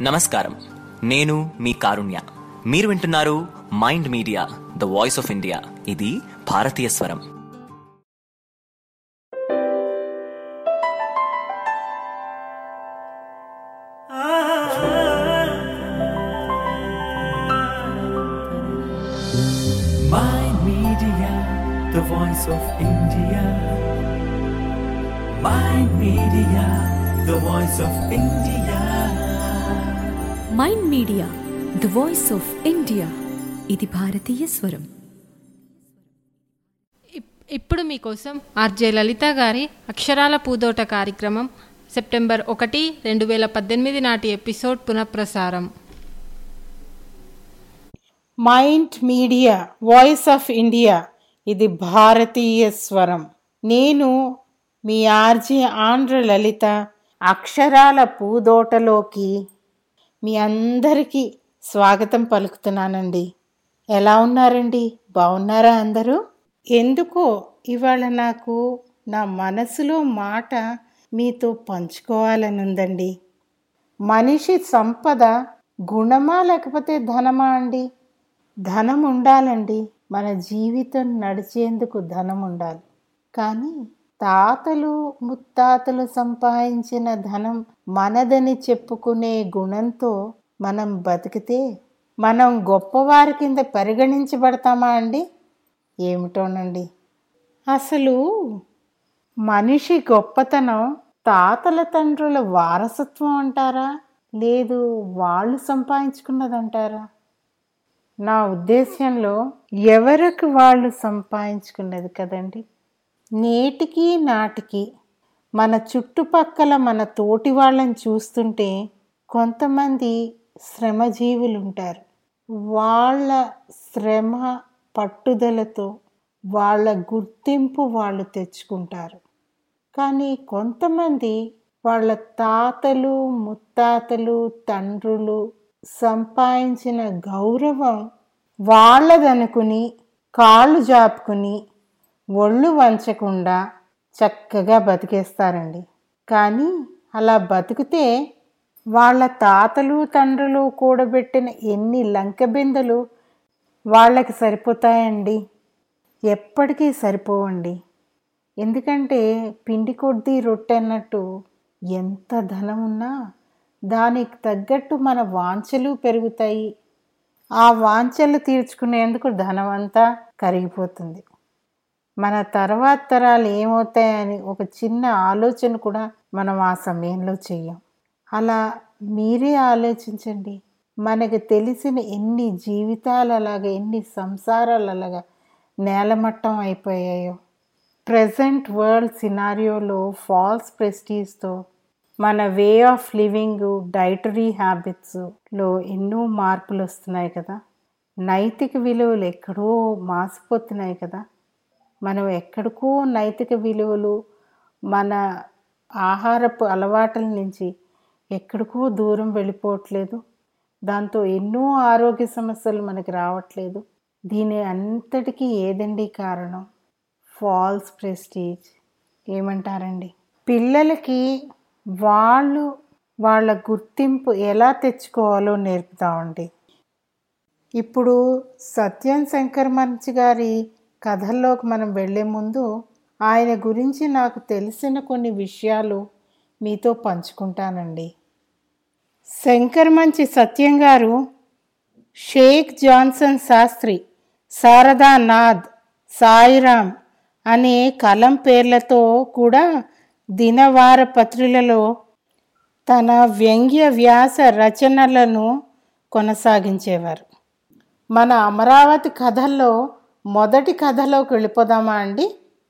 నమస్కారం నేను మీ కారుణ్య మీరు వింటున్నారు Mind Media the voice of India ఇది భారతీయ స్వరం Mind Media, the voice of India. Mind Media, the voice of India. Mind Media the voice of India ఇది భారతీయ స్వరం ఇప్- ఇప్పుడు మీకోసం ఆర్జే లలిత గారి అక్షరాల పూదోట కార్యక్రమం సెప్టెంబర్ ఒకటి రెండు వేల పద్దెనిమిది నాటి ఎపిసోడ్ పునఃప్రసారం Mind Media voice of India ఇది భారతీయ స్వరం నేను మీ ఆర్జే ఆంధ్ర లలిత అక్షరాల పూదోటలోకి మీ అందరికీ స్వాగతం పలుకుతున్నానండి ఎలా ఉన్నారండి బాగున్నారా అందరూ ఎందుకో ఇవాళ నాకు నా మనసులో మాట మీతో పంచుకోవాలని ఉందండి మనిషి సంపద గుణమా లేకపోతే ధనమా అండి ధనం ఉండాలండి మన జీవితం నడిచేందుకు ధనం ఉండాలి కానీ తాతలు ముత్తాతలు సంపాదించిన ధనం మనదని చెప్పుకునే గుణంతో మనం బతికితే మనం గొప్పవారి కింద పరిగణించబడతామా అండి ఏమిటోనండి అసలు మనిషి గొప్పతనం తాతల తండ్రుల వారసత్వం అంటారా లేదు వాళ్ళు సంపాదించుకున్నదంటారా నా ఉద్దేశంలో ఎవరికి వాళ్ళు సంపాదించుకున్నది కదండి నేటికి నాటికి మన చుట్టుపక్కల మన తోటి వాళ్ళని చూస్తుంటే కొంతమంది శ్రమజీవులు ఉంటారు వాళ్ళ శ్రమ పట్టుదలతో వాళ్ళ గుర్తింపు వాళ్ళు తెచ్చుకుంటారు కానీ కొంతమంది వాళ్ళ తాతలు ముత్తాతలు తండ్రులు సంపాదించిన గౌరవం వాళ్ళదనుకుని కాళ్ళు జాపుకుని ఒళ్ళు వంచకుండా చక్కగా బతికేస్తారండి కానీ అలా బతికితే వాళ్ళ తాతలు తండ్రులు కూడబెట్టిన ఎన్ని లంకబిందెలు వాళ్ళకి సరిపోతాయండి ఎప్పటికీ సరిపోవండి ఎందుకంటే పిండి కొద్దీ రొట్టె అన్నట్టు ఎంత ధనం ఉన్నా దానికి తగ్గట్టు మన వాంఛలు పెరుగుతాయి ఆ వాంఛలు తీర్చుకునేందుకు ధనం అంతా కరిగిపోతుంది మన తర్వాత తరాలు ఏమవుతాయని ఒక చిన్న ఆలోచన కూడా మనం ఆ సమయంలో చెయ్యం అలా మీరే ఆలోచించండి మనకు తెలిసిన ఎన్ని జీవితాలు అలాగా ఎన్ని సంసారాలు అలాగా నేలమట్టం అయిపోయాయో ప్రజెంట్ వరల్డ్ సినారియోలో ఫాల్స్ ప్రెస్టీజ్తో మన వే ఆఫ్ లివింగ్ డైటరీ హ్యాబిట్స్లో ఎన్నో మార్పులు వస్తున్నాయి కదా నైతిక విలువలు ఎక్కడో మాసిపోతున్నాయి కదా మనం ఎక్కడికో నైతిక విలువలు మన ఆహారపు అలవాట్ల నుంచి ఎక్కడికో దూరం వెళ్ళిపోవట్లేదు దాంతో ఎన్నో ఆరోగ్య సమస్యలు మనకి రావట్లేదు దీని అంతటికీ ఏదండి కారణం ఫాల్స్ ప్రెస్టీజ్ ఏమంటారండి పిల్లలకి వాళ్ళు వాళ్ళ గుర్తింపు ఎలా తెచ్చుకోవాలో నేర్పుతామండి ఇప్పుడు సత్యం శంకర్ మంచి గారి కథల్లోకి మనం వెళ్ళే ముందు ఆయన గురించి నాకు తెలిసిన కొన్ని విషయాలు మీతో పంచుకుంటానండి శంకర్ మంచి సత్యం గారు షేక్ జాన్సన్ శాస్త్రి శారదా నాథ్ సాయిరామ్ అనే కలం పేర్లతో కూడా దినవార పత్రికలలో తన వ్యంగ్య వ్యాస రచనలను కొనసాగించేవారు మన అమరావతి కథల్లో మొదటి కథలోకి వెళ్ళిపోదామా అండి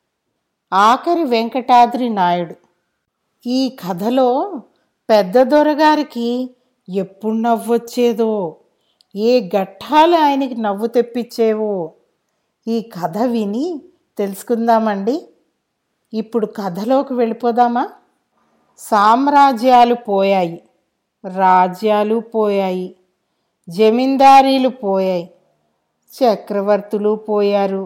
ఆఖరి వెంకటాద్రి నాయుడు ఈ కథలో పెద్ద దొరగారికి ఎప్పుడు నవ్వొచ్చేదో ఏ ఘట్టాలు ఆయనకి నవ్వు తెప్పించేవో ఈ కథ విని తెలుసుకుందామండి ఇప్పుడు కథలోకి వెళ్ళిపోదామా సామ్రాజ్యాలు పోయాయి రాజ్యాలు పోయాయి జమీందారీలు పోయాయి చక్రవర్తులు పోయారు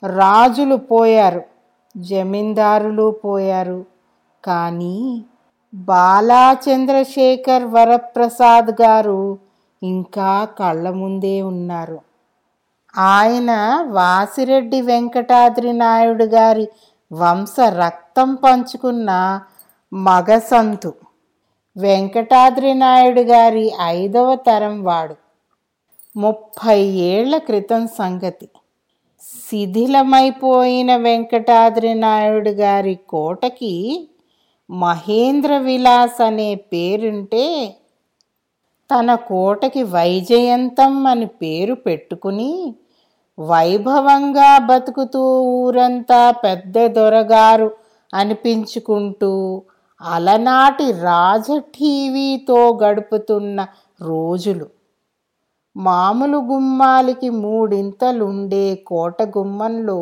రాజులు పోయారు జమీందారులు పోయారు కానీ బాలా చంద్రశేఖర్ వరప్రసాద్ గారు ఇంకా కళ్ళ ముందే ఉన్నారు ఆయన వాసిరెడ్డి వెంకటాద్రి నాయుడు గారి వంశ రక్తం పంచుకున్న మగసంతు వెంకటాద్రి నాయుడు గారి ఐదవ తరం వాడు ముప్పై ఏళ్ల క్రితం సంగతి శిథిలమైపోయిన వెంకటాద్రి నాయుడు గారి కోటకి మహేంద్ర విలాస్ అనే పేరుంటే తన కోటకి వైజయంతం అని పేరు పెట్టుకుని వైభవంగా బతుకుతూ ఊరంతా పెద్ద దొరగారు అనిపించుకుంటూ అలనాటి రాజ టీవీతో గడుపుతున్న రోజులు మామూలు గుమ్మాలకి మూడింతలుండే కోట గుమ్మంలో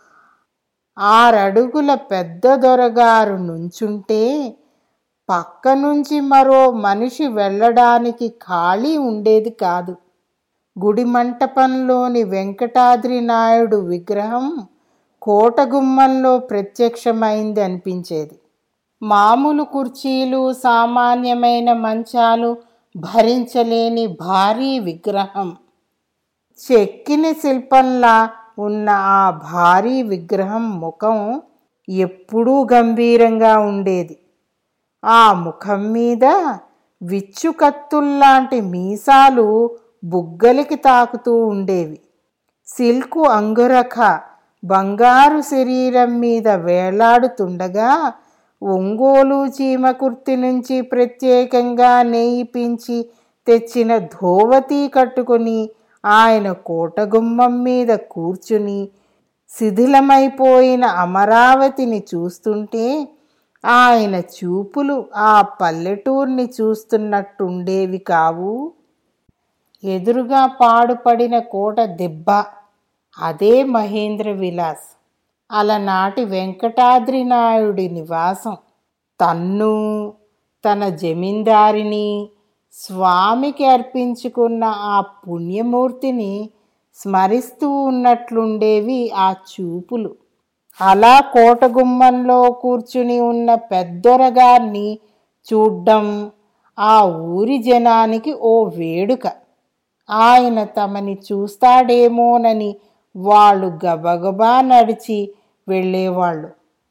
ఆరడుగుల పెద్ద దొరగారు నుంచుంటే పక్క నుంచి మరో మనిషి వెళ్ళడానికి ఖాళీ ఉండేది కాదు గుడి మంటపంలోని వెంకటాద్రి నాయుడు విగ్రహం కోట గుమ్మంలో ప్రత్యక్షమైంది అనిపించేది మామూలు కుర్చీలు సామాన్యమైన మంచాలు భరించలేని భారీ విగ్రహం చెక్కిన శిల్పంలా ఉన్న ఆ భారీ విగ్రహం ముఖం ఎప్పుడూ గంభీరంగా ఉండేది ఆ ముఖం మీద విచ్చుకత్తుల్లాంటి మీసాలు బుగ్గలికి తాకుతూ ఉండేవి సిల్కు అంగురఖ బంగారు శరీరం మీద వేలాడుతుండగా ఒంగోలు చీమకుర్తి నుంచి ప్రత్యేకంగా నెయ్యిపించి తెచ్చిన ధోవతి కట్టుకుని ఆయన కోటగుమ్మం మీద కూర్చుని శిథిలమైపోయిన అమరావతిని చూస్తుంటే ఆయన చూపులు ఆ పల్లెటూర్ని చూస్తున్నట్టుండేవి కావు ఎదురుగా పాడుపడిన కోట దెబ్బ అదే మహేంద్ర విలాస్ అలనాటి వెంకటాద్రి నాయుడి నివాసం తన్ను తన జమీందారిని స్వామికి అర్పించుకున్న ఆ పుణ్యమూర్తిని స్మరిస్తూ ఉన్నట్లుండేవి ఆ చూపులు అలా కోటగుమ్మంలో కూర్చుని ఉన్న పెద్దొరగారిని చూడ్డం ఆ ఊరి జనానికి ఓ వేడుక ఆయన తమని చూస్తాడేమోనని వాళ్ళు గబగబా నడిచి వెళ్ళేవాళ్ళు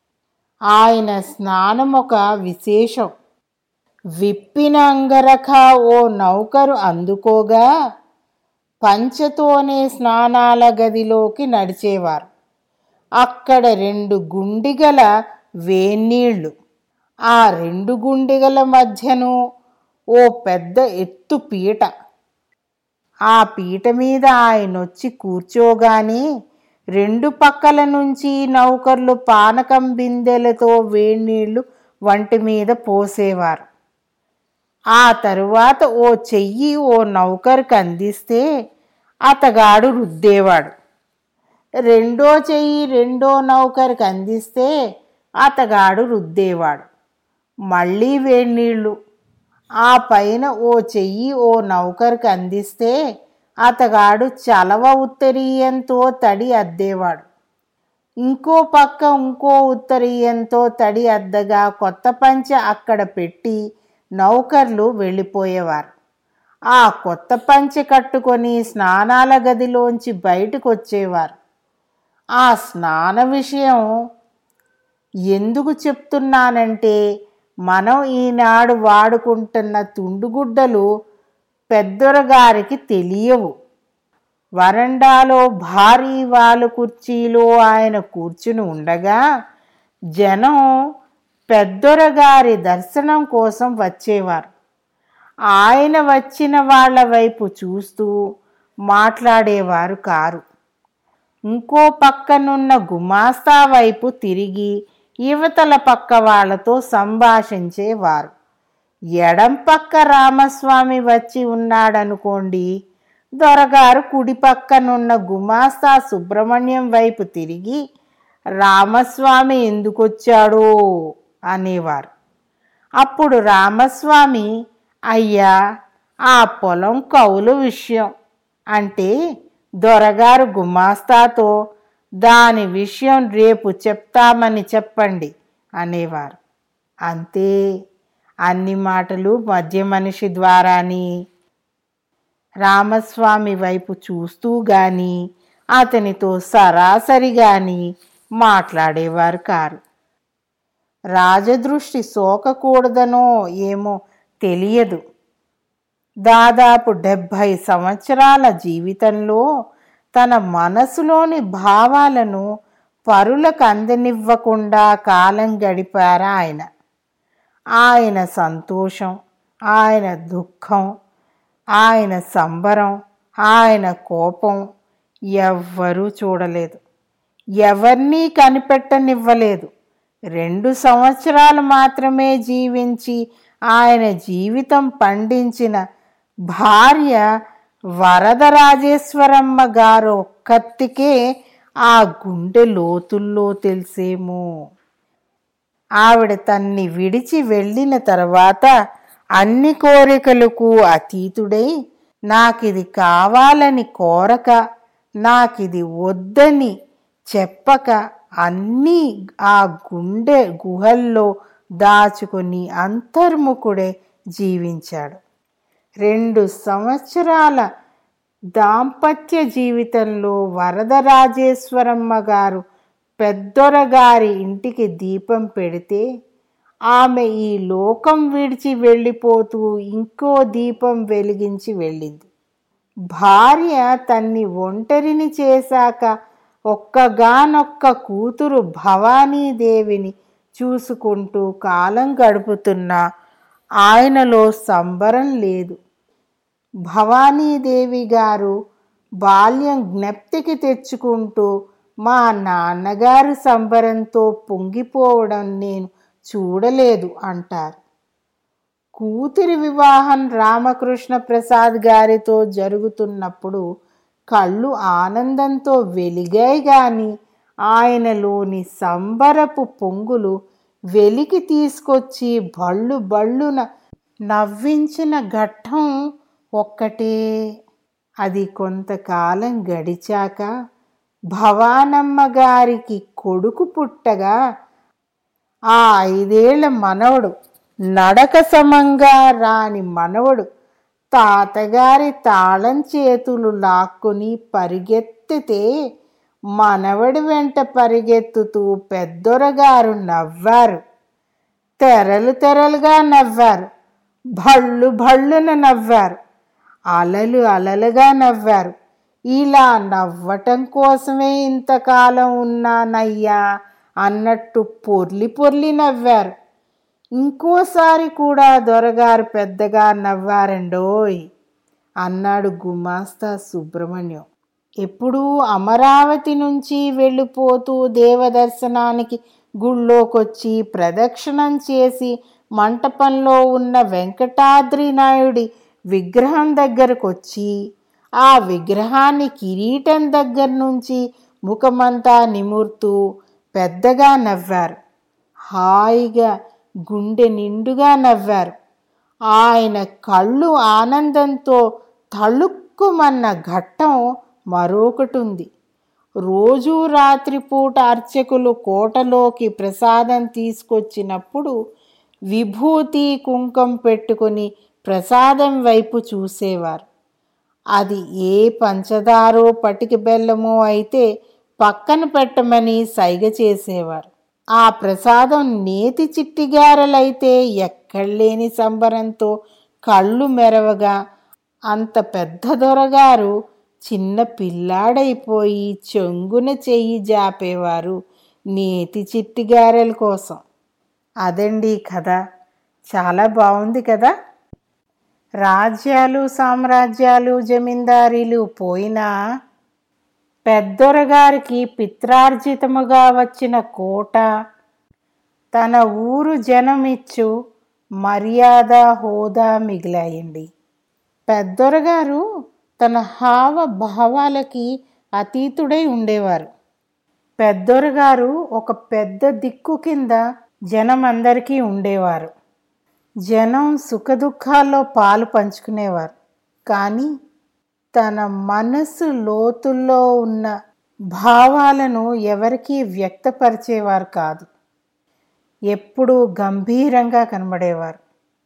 ఆయన స్నానం ఒక విశేషం విప్పిన అంగరఖ ఓ నౌకరు అందుకోగా పంచతోనే స్నానాల గదిలోకి నడిచేవారు అక్కడ రెండు గుండిగల వేన్నీళ్లు ఆ రెండు గుండిగల మధ్యను ఓ పెద్ద ఎత్తు పీట ఆ పీట మీద ఆయనొచ్చి కూర్చోగానే రెండు పక్కల నుంచి నౌకర్లు పానకం బిందెలతో వేడినీళ్లు వంటి మీద పోసేవారు ఆ తరువాత ఓ చెయ్యి ఓ నౌకర్కి అందిస్తే అతగాడు రుద్దేవాడు రెండో చెయ్యి రెండో నౌకర్కి అందిస్తే అతగాడు రుద్దేవాడు మళ్ళీ వేడినీళ్ళు ఆ పైన ఓ చెయ్యి ఓ నౌకర్కి అందిస్తే అతగాడు చలవ ఉత్తరీయంతో తడి అద్దేవాడు ఇంకో పక్క ఇంకో ఉత్తరీయంతో తడి అద్దగా కొత్త పంచ అక్కడ పెట్టి నౌకర్లు వెళ్ళిపోయేవారు ఆ కొత్త పంచె కట్టుకొని స్నానాల గదిలోంచి బయటకు వచ్చేవారు ఆ స్నాన విషయం ఎందుకు చెప్తున్నానంటే మనం ఈనాడు వాడుకుంటున్న తుండుగుడ్డలు పెద్దొరగారికి తెలియవు వరండాలో భారీ వాలు కుర్చీలో ఆయన కూర్చుని ఉండగా జనం పెద్దొరగారి దర్శనం కోసం వచ్చేవారు ఆయన వచ్చిన వాళ్ళ వైపు చూస్తూ మాట్లాడేవారు కారు ఇంకో పక్కనున్న గుమాస్తా వైపు తిరిగి యువతల పక్క వాళ్ళతో సంభాషించేవారు ఎడం పక్క రామస్వామి వచ్చి ఉన్నాడనుకోండి దొరగారు కుడి పక్కనున్న గుమాస్తా సుబ్రహ్మణ్యం వైపు తిరిగి రామస్వామి ఎందుకొచ్చాడో అనేవారు అప్పుడు రామస్వామి అయ్యా ఆ పొలం కౌలు విషయం అంటే దొరగారు గుమాస్తాతో దాని విషయం రేపు చెప్తామని చెప్పండి అనేవారు అంతే అన్ని మాటలు మధ్య మనిషి ద్వారాని రామస్వామి వైపు చూస్తూ గాని అతనితో సరాసరి గాని మాట్లాడేవారు కారు రాజదృష్టి సోకకూడదనో ఏమో తెలియదు దాదాపు డెబ్భై సంవత్సరాల జీవితంలో తన మనసులోని భావాలను పరులకు అందనివ్వకుండా కాలం గడిపారు ఆయన ఆయన సంతోషం ఆయన దుఃఖం ఆయన సంబరం ఆయన కోపం ఎవ్వరూ చూడలేదు ఎవరినీ కనిపెట్టనివ్వలేదు రెండు సంవత్సరాలు మాత్రమే జీవించి ఆయన జీవితం పండించిన భార్య వరదరాజేశ్వరమ్మ గారు ఒక్కత్తికే ఆ గుండె లోతుల్లో తెలిసేమో ఆవిడ తన్ని విడిచి వెళ్ళిన తర్వాత అన్ని కోరికలకు అతీతుడై నాకిది కావాలని కోరక నాకిది వద్దని చెప్పక అన్నీ ఆ గుండె గుహల్లో దాచుకొని అంతర్ముఖుడే జీవించాడు రెండు సంవత్సరాల దాంపత్య జీవితంలో వరదరాజేశ్వరమ్మ గారు పెద్దొరగారి ఇంటికి దీపం పెడితే ఆమె ఈ లోకం విడిచి వెళ్ళిపోతూ ఇంకో దీపం వెలిగించి వెళ్ళింది భార్య తన్ని ఒంటరిని చేశాక ఒక్కగానొక్క కూతురు భవానీదేవిని చూసుకుంటూ కాలం గడుపుతున్న ఆయనలో సంబరం లేదు భవానీదేవి గారు బాల్యం జ్ఞప్తికి తెచ్చుకుంటూ మా నాన్నగారు సంబరంతో పొంగిపోవడం నేను చూడలేదు అంటారు కూతురి వివాహం రామకృష్ణ ప్రసాద్ గారితో జరుగుతున్నప్పుడు కళ్ళు ఆనందంతో వెలిగాయి గాని ఆయనలోని సంబరపు పొంగులు వెలికి తీసుకొచ్చి బళ్ళు బళ్ళున నవ్వించిన ఘట్టం ఒక్కటే అది కొంతకాలం గడిచాక భవానమ్మ గారికి కొడుకు పుట్టగా ఆ ఐదేళ్ల మనవడు నడక సమంగా రాని మనవడు తాతగారి తాళం చేతులు లాక్కుని పరిగెత్తితే మనవడి వెంట పరిగెత్తుతూ పెద్దొరగారు నవ్వారు తెరలు తెరలుగా నవ్వారు భళ్ళు భళ్ళున నవ్వారు అలలు అలలుగా నవ్వారు ఇలా నవ్వటం కోసమే ఇంతకాలం ఉన్నానయ్యా అన్నట్టు పొర్లి పొర్లి నవ్వారు ఇంకోసారి కూడా దొరగారు పెద్దగా నవ్వారండోయ్ అన్నాడు గుమాస్తా సుబ్రహ్మణ్యం ఎప్పుడూ అమరావతి నుంచి వెళ్ళిపోతూ దేవదర్శనానికి గుళ్ళోకొచ్చి ప్రదక్షిణం చేసి మంటపంలో ఉన్న వెంకటాద్రి నాయుడి విగ్రహం దగ్గరకొచ్చి ఆ విగ్రహాన్ని కిరీటం దగ్గర నుంచి ముఖమంతా నిమురుతూ పెద్దగా నవ్వారు హాయిగా గుండె నిండుగా నవ్వారు ఆయన కళ్ళు ఆనందంతో తళుక్కుమన్న ఘట్టం మరొకటి ఉంది రోజూ రాత్రిపూట అర్చకులు కోటలోకి ప్రసాదం తీసుకొచ్చినప్పుడు విభూతి కుంకం పెట్టుకుని ప్రసాదం వైపు చూసేవారు అది ఏ పంచదారో పటిక బెల్లమో అయితే పక్కన పెట్టమని సైగ చేసేవారు ఆ ప్రసాదం నేతి చిట్టిగారలైతే ఎక్కడలేని సంబరంతో కళ్ళు మెరవగా అంత పెద్ద దొరగారు చిన్న పిల్లాడైపోయి చెంగున చెయ్యి జాపేవారు నేతి చిట్టిగారెల కోసం అదండి కథ చాలా బాగుంది కదా రాజ్యాలు సామ్రాజ్యాలు జమీందారీలు పోయినా పెద్దొరగారికి పిత్రార్జితముగా వచ్చిన కోట తన ఊరు జనమిచ్చు మర్యాద హోదా మిగిలాయండి పెద్దొరగారు తన హావ భావాలకి అతీతుడై ఉండేవారు పెద్దొరగారు ఒక పెద్ద దిక్కు కింద జనం అందరికీ ఉండేవారు జనం సుఖదుఖాల్లో పాలు పంచుకునేవారు కానీ తన మనసు లోతుల్లో ఉన్న భావాలను ఎవరికీ వ్యక్తపరిచేవారు కాదు ఎప్పుడూ గంభీరంగా కనబడేవారు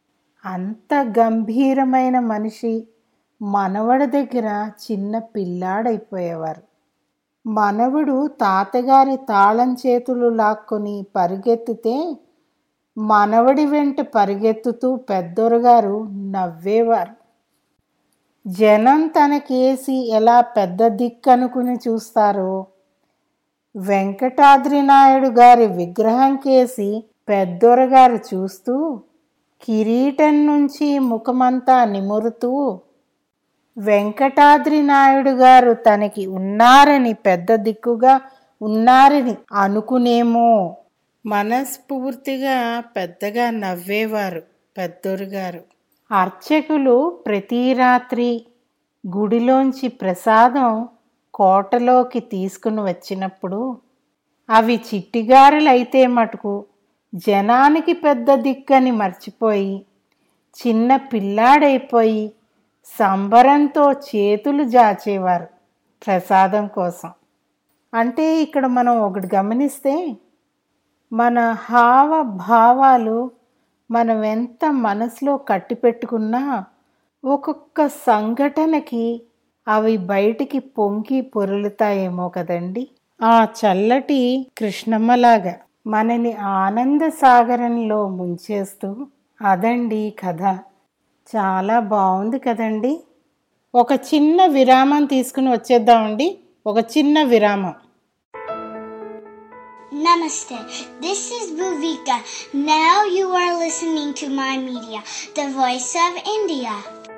అంత గంభీరమైన మనిషి మనవడి దగ్గర చిన్న పిల్లాడైపోయేవారు మనవడు తాతగారి తాళం చేతులు లాక్కొని పరిగెత్తితే మనవడి వెంట పరిగెత్తుతూ పెద్దొరగారు నవ్వేవారు జనం తనకేసి ఎలా పెద్ద దిక్కనుకుని చూస్తారో వెంకటాద్రి నాయుడు గారి విగ్రహం కేసి పెద్దొరగారు చూస్తూ కిరీటం నుంచి ముఖమంతా నిమురుతూ వెంకటాద్రి నాయుడు గారు తనకి ఉన్నారని పెద్ద దిక్కుగా ఉన్నారని అనుకునేమో మనస్ఫూర్తిగా పెద్దగా నవ్వేవారు పెద్దోరుగారు అర్చకులు ప్రతి రాత్రి గుడిలోంచి ప్రసాదం కోటలోకి తీసుకుని వచ్చినప్పుడు అవి చిట్టిగారులైతే మటుకు జనానికి పెద్ద దిక్కని మర్చిపోయి చిన్న పిల్లాడైపోయి సంబరంతో చేతులు జాచేవారు ప్రసాదం కోసం అంటే ఇక్కడ మనం ఒకటి గమనిస్తే మన హావ భావాలు మనం ఎంత మనసులో కట్టిపెట్టుకున్నా ఒక్కొక్క సంఘటనకి అవి బయటికి పొంగి పొరులుతాయేమో కదండి ఆ చల్లటి కృష్ణమ్మలాగా మనని ఆనంద సాగరంలో ముంచేస్తూ అదండి కథ చాలా బాగుంది కదండి ఒక చిన్న విరామం తీసుకుని వచ్చేద్దామండి ఒక చిన్న విరామం Namaste. This is Bhuvika. Now you are listening to my media, the voice of India.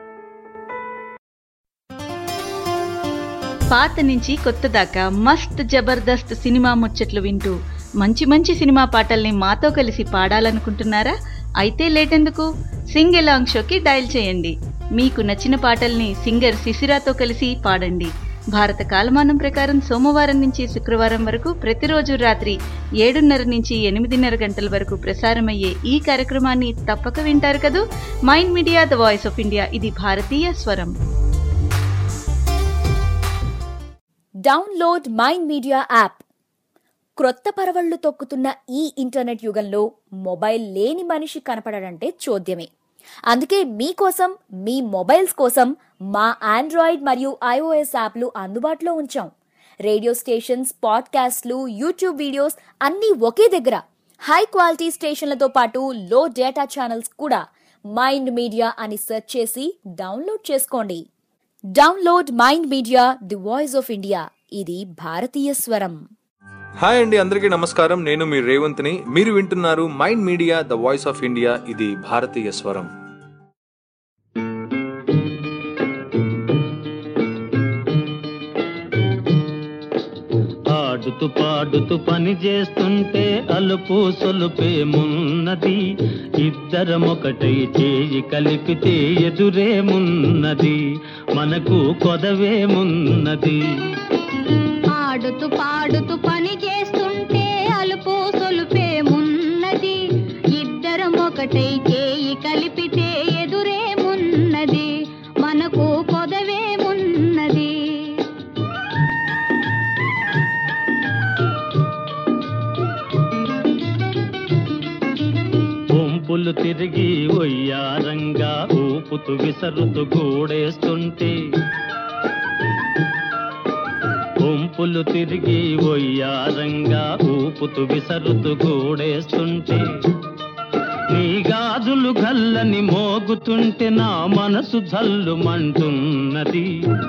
పాత నుంచి కొత్త దాకా మస్త్ జబర్దస్త్ సినిమా ముచ్చట్లు వింటూ మంచి మంచి సినిమా పాటల్ని మాతో కలిసి పాడాలనుకుంటున్నారా అయితే లేటెందుకు సింగ్ ఎలాంగ్ షోకి డయల్ చేయండి మీకు నచ్చిన పాటల్ని సింగర్ శిశిరాతో కలిసి పాడండి భారత కాలమానం ప్రకారం సోమవారం నుంచి శుక్రవారం వరకు ప్రతిరోజు రాత్రి ఏడున్నర నుంచి ఎనిమిదిన్నర గంటల వరకు ప్రసారమయ్యే ఈ కార్యక్రమాన్ని తప్పక వింటారు కదూ Mind Media the voice of India ఇది భారతీయ స్వరం డౌన్లోడ్ మైండ్ మీడియా యాప్ క్రొత్త పరవళ్లు తొక్కుతున్న ఈ ఇంటర్నెట్ యుగంలో మొబైల్ లేని మనిషి కనపడడంటే చోద్యమే అందుకే మీకోసం మీ మొబైల్స్ కోసం మా ఆండ్రాయిడ్ మరియు ఐఓఎస్ యాప్లు అందుబాటులో ఉంచాం రేడియో స్టేషన్స్ పాడ్కాస్ట్లు యూట్యూబ్ వీడియోస్ అన్నీ ఒకే దగ్గర హై క్వాలిటీ స్టేషన్లతో పాటు లో డేటా ఛానల్స్ కూడా మైండ్ మీడియా అని సెర్చ్ చేసి డౌన్లోడ్ చేసుకోండి download Mind Media the voice of India ఇది భారతీయ స్వరం హాయ్ అండి అందరికీ నమస్కారం నేను మీ రేవంత్ని మీరు వింటున్నారు Mind Media the voice of India ఇది భారతీయ స్వరం ఆడుతూ పాడుతూ పని చేస్తుంటే అలుపు సొలుపేమున్నది ఇద్దరం ఒకటై చేయి కలిపితే ఎదురేమున్నది మనకు కొదవేమున్నది ఆడుతూ పాడుతూ పని చేస్తుంటే అలుపు సొలుపేమున్నది ఇద్దరం ఒకటై చేయి కలిపితే ఎదురేమున్నది మనకు పొదవేమున్నది గుంపులు తిరిగి ఒయ్యారంగా ఊపుతూ విసరుతూ గూడేస్తుంటే గుంపులు తిరిగి ఒయ్యారంగా ఊపుతూ విసరుతూ గూడేస్తుంటే నీ గాజులు గల్లని మోగుతుంటే నా మనసు జల్లుమంటున్నది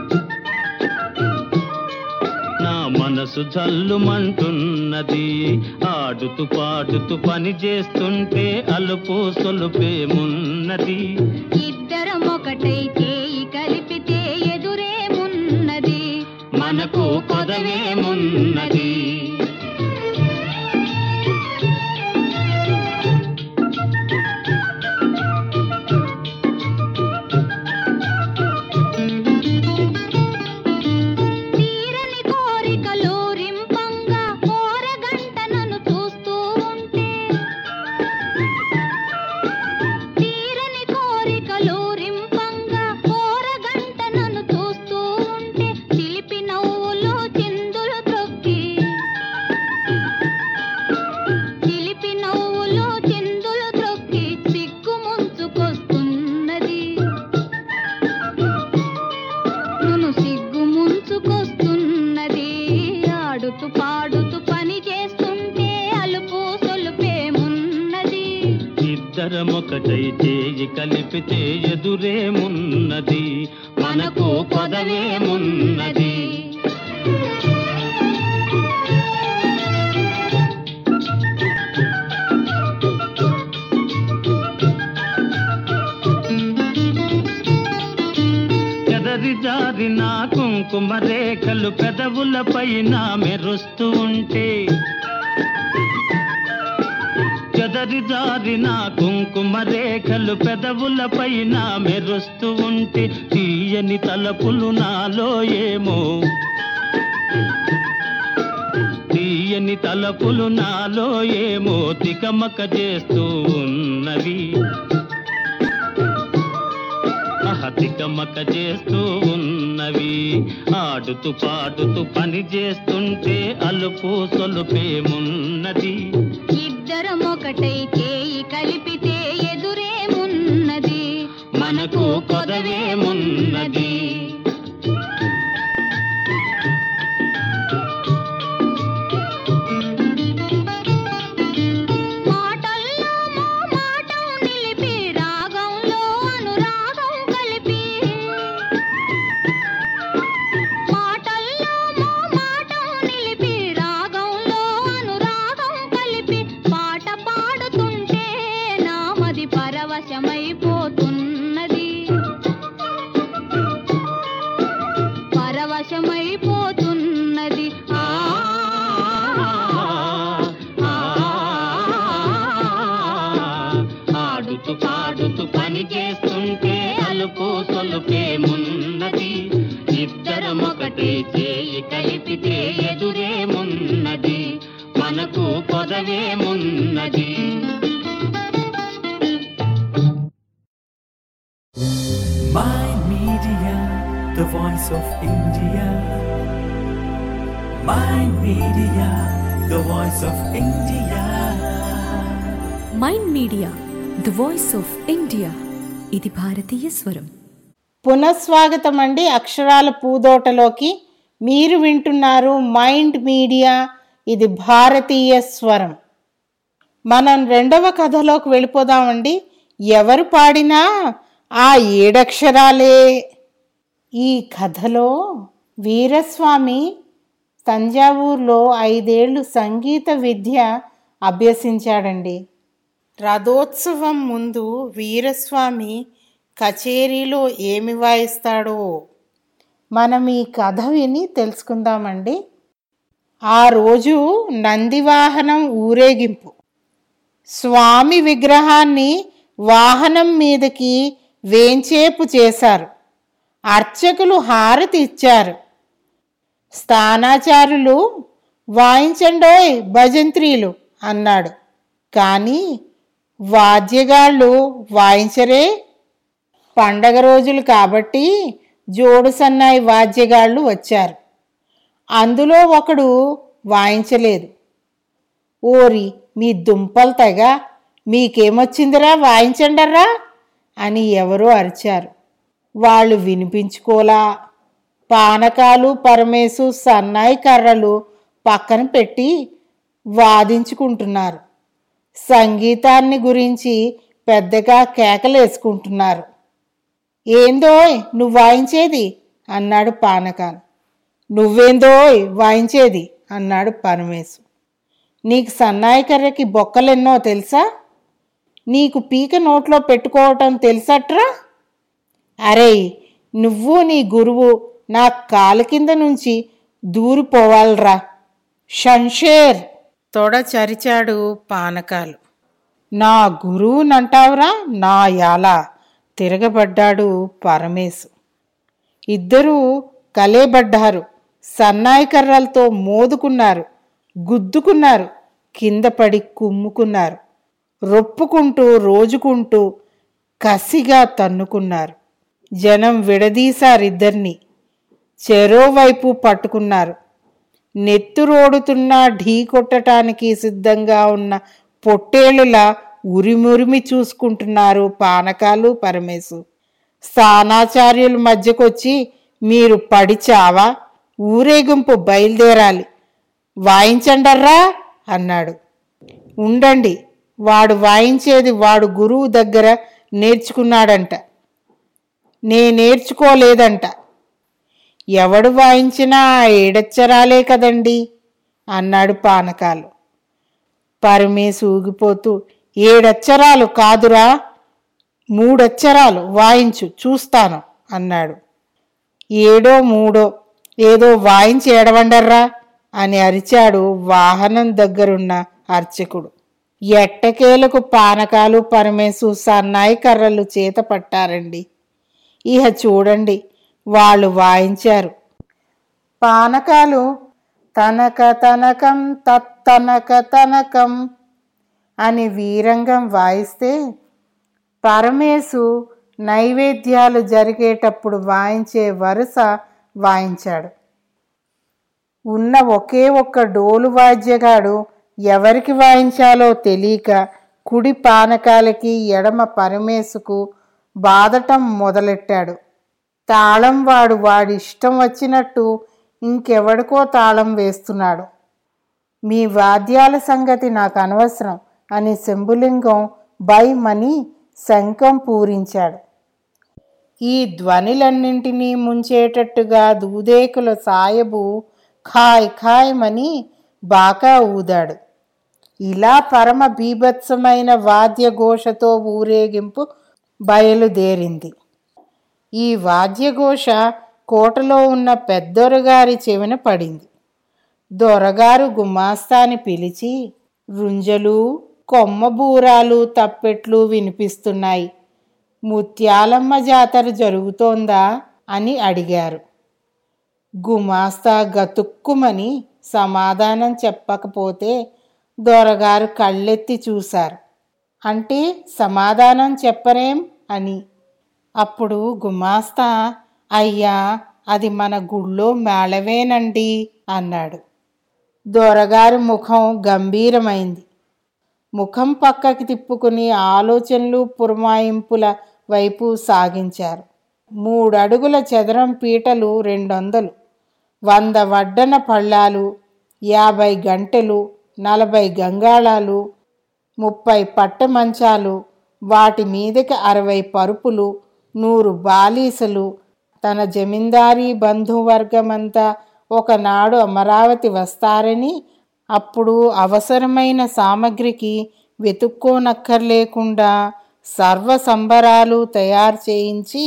నా మనసు జల్లుమంటున్నది ఆడుతూ పాడుతూ పని చేస్తుంటే అలుపు సొలుపేమున్నది ఇద్దరం ఒకటై చేయి కలిపితే ఎదురేమున్నది మనకు కొదవేమున్నది తీరని కోరికలు రింపంగా కోరగంట నన్ను చూస్తూ ఉంటే తీరని కోరికలు రింపంగా కోరగంట నన్ను చూస్తూ ఉంటే చిలిపి నవ్వులు చిందులు త్రొక్కి ఇద్దరమొకటై చేయి కలిపితే ఎదురేమున్నది మనకు కొదవేమున్నది చెదరి జారిన కుంకుమ రేఖలు పెదవుల పైన మెరుస్తూ ఉంటే చెదరి జారిన కుంకుమ రేఖలు పెదవుల పైన మెరుస్తూ ఉంటే తీయని తలపులు నాలో ఏమో తీయని తలపులు నాలో ఏమో తికమక చేస్తూ ఉన్నవి తికమక చేస్తూ ఉన్నవి ఆడుతూ పాడుతూ పని చేస్తుంటే అలుపు సొలుపేమున్నది ఇద్దరం ఒకటై చేయి కలిపితే ఎదురేమున్నది మనకు కొదవేమున్నది మాటల్లో మా మాటం నిలిపి రాగంలో అనురాగం కలిపి మాటల్లో మా మాటం నిలిపి రాగంలో అనురాగం కలిపి పాట పాడుతుంటే నామది పరవశమైపోతున్నది పరవశమైపోతున్నది ఆ ఆడుతూ పాడుతూ పని చేస్తుంటే అలుపు సొలుపేమున్నది ఇద్దరం ఒకటే చేయి కలిపితే ఎదురేమున్నది మనకు కొదవేమున్నది Mind Media, the voice of India. Mind Media, the voice of India. Mind Media the voice of India ఇది భారతీయ స్వరం పునఃస్వాగతం అండి అక్షరాల పూదోటలోకి మీరు వింటున్నారు మైండ్ మీడియా ఇది భారతీయ స్వరం మనం రెండవ కథలోకి వెళ్ళిపోదామండి ఎవరు పాడినా ఆ ఏడక్షరాలే ఈ కథలో వీరస్వామి తంజావూరులో ఐదేళ్లు సంగీత విద్య అభ్యసించాడండి రథోత్సవం ముందు వీరస్వామి కచేరీలో ఏమి వాయిస్తాడో మనం ఈ కథ విని తెలుసుకుందామండి ఆ రోజు నందివాహనం ఊరేగింపు స్వామి విగ్రహాన్ని వాహనం మీదకి వేంచేపు చేశారు అర్చకులు హారతి ఇచ్చారు స్థానాచారులు వాయించండోయ్ భజంత్రీలు అన్నాడు కానీ వాద్యగాళ్ళు వాయించరే పండగ రోజులు కాబట్టి జోడు సన్నాయి వాద్యగాళ్ళు వచ్చారు అందులో ఒకడు వాయించలేదు ఓరి మీ దుంపలు తెగ మీకేమొచ్చిందిరా వాయించండర్రా అని ఎవరో అరిచారు వాళ్ళు వినిపించుకోలా పానకాలు పరమేశు సన్నాయి కర్రలు పక్కన పెట్టి వాదించుకుంటున్నారు సంగీతాన్ని గురించి పెద్దగా కేకలేసుకుంటున్నారు ఏందోయ్ నువ్వు వాయించేది అన్నాడు పానకాలు నువ్వేందోయ్ వాయించేది అన్నాడు పరమేశు నీకు సన్నాయి కర్రకి బొక్కలెన్నో తెలుసా నీకు పీక నోట్లో పెట్టుకోవటం తెలుసట్రా అరే నువ్వు నీ గురువు నా కాలు కింద నుంచి దూరిపోవాలరా షంషేర్ తొడ చరిచాడు పానకాలు నా గురువునంటావురా నా యాల తిరగబడ్డాడు పరమేశు ఇద్దరూ కలేబడ్డారు సన్నాయి కర్రలతో మోదుకున్నారు గుద్దుకున్నారు కింద పడి కుమ్ముకున్నారు రొప్పుకుంటూ రోజుకుంటూ కసిగా తన్నుకున్నారు జనం విడదీశారిద్దరిని చెరోవైపు పట్టుకున్నారు నెత్తురోడుతున్నా ఢీ కొట్టటానికి సిద్ధంగా ఉన్న పొట్టేలులా ఉరిమురిమి చూసుకుంటున్నారు పానకాలు పరమేశు స్థానాచార్యుల మధ్యకొచ్చి మీరు పడి చావా ఊరేగింపు బయలుదేరాలి వాయించండర్రా అన్నాడు ఉండండి వాడు వాయించేది వాడు గురువు దగ్గర నేర్చుకున్నాడంట నే నేర్చుకోలేదంట ఎవడు వాయించినా ఆ ఏడచ్చరాలే కదండి అన్నాడు పానకాలు పరమేశ్ ఊగిపోతూ ఏడచ్చరాలు కాదురా మూడచ్చరాలు వాయించు చూస్తాను అన్నాడు ఏడో మూడో ఏదో వాయించి ఎడవండర్రా అని అరిచాడు వాహనం దగ్గరున్న అర్చకుడు ఎట్టకేలకు పానకాలు పరమేశు సన్నాయి కర్రలు చేత పట్టారండి ఇహ చూడండి వాళ్ళు వాయించారు పానకాలు తనక తనకం తత్తనక తనకం అని వీరంగం వాయిస్తే పరమేశు నైవేద్యాలు జరిగేటప్పుడు వాయించే వరుస వాయించాడు ఉన్న ఒకే ఒక్క డోలు వాద్యగాడు ఎవరికి వాయించాలో తెలియక కుడి పానకాలకి ఎడమ పరమేశుకు బాదటం మొదలెట్టాడు తాళం వాడు వాడి ఇష్టం వచ్చినట్టు ఇంకెవడికో తాళం వేస్తున్నాడు మీ వాద్యాల సంగతి నాకు అనవసరం అని శంభులింగం భయమని శంఖం పూరించాడు ఈ ధ్వనిలన్నింటినీ ముంచేటట్టుగా దూదేకుల సాయబు ఖాయ్ ఖాయమని బాకా ఊదాడు ఇలా పరమ బీభత్సమైన వాద్యఘోషతో ఊరేగింపు బయలుదేరింది ఈ వాద్యఘోష కోటలో ఉన్న పెద్దొరగారి చెవిన పడింది దొరగారు గుమాస్తాని పిలిచి రుంజలు కొమ్మబూరాలు తప్పెట్లు వినిపిస్తున్నాయి ముత్యాలమ్మ జాతర జరుగుతోందా అని అడిగారు గుమాస్తా గతుక్కుమని సమాధానం చెప్పకపోతే దొరగారు కళ్ళెత్తి చూశారు అంటే సమాధానం చెప్పరేం అని అప్పుడు గుమాస్తా అయ్యా అది మన గుళ్ళో మేళవేనండి అన్నాడు దొరగారి ముఖం గంభీరమైంది ముఖం పక్కకి తిప్పుకుని ఆలోచనలు పురమాయింపుల వైపు సాగించారు మూడు అడుగుల చదరం పీటలు రెండొందలు వంద వడ్డన పళ్ళాలు యాభై గంటెలు నలభై గంగాళాలు ముప్పై పట్టె మంచాలు వాటి మీదకి అరవై పరుపులు నూరు బాలీసలు తన జమీందారీ బంధువర్గమంతా ఒకనాడు అమరావతి వస్తారని అప్పుడు అవసరమైన సామగ్రికి వెతుక్కోనక్కర్లేకుండా సర్వ సంబరాలు తయారు చేయించి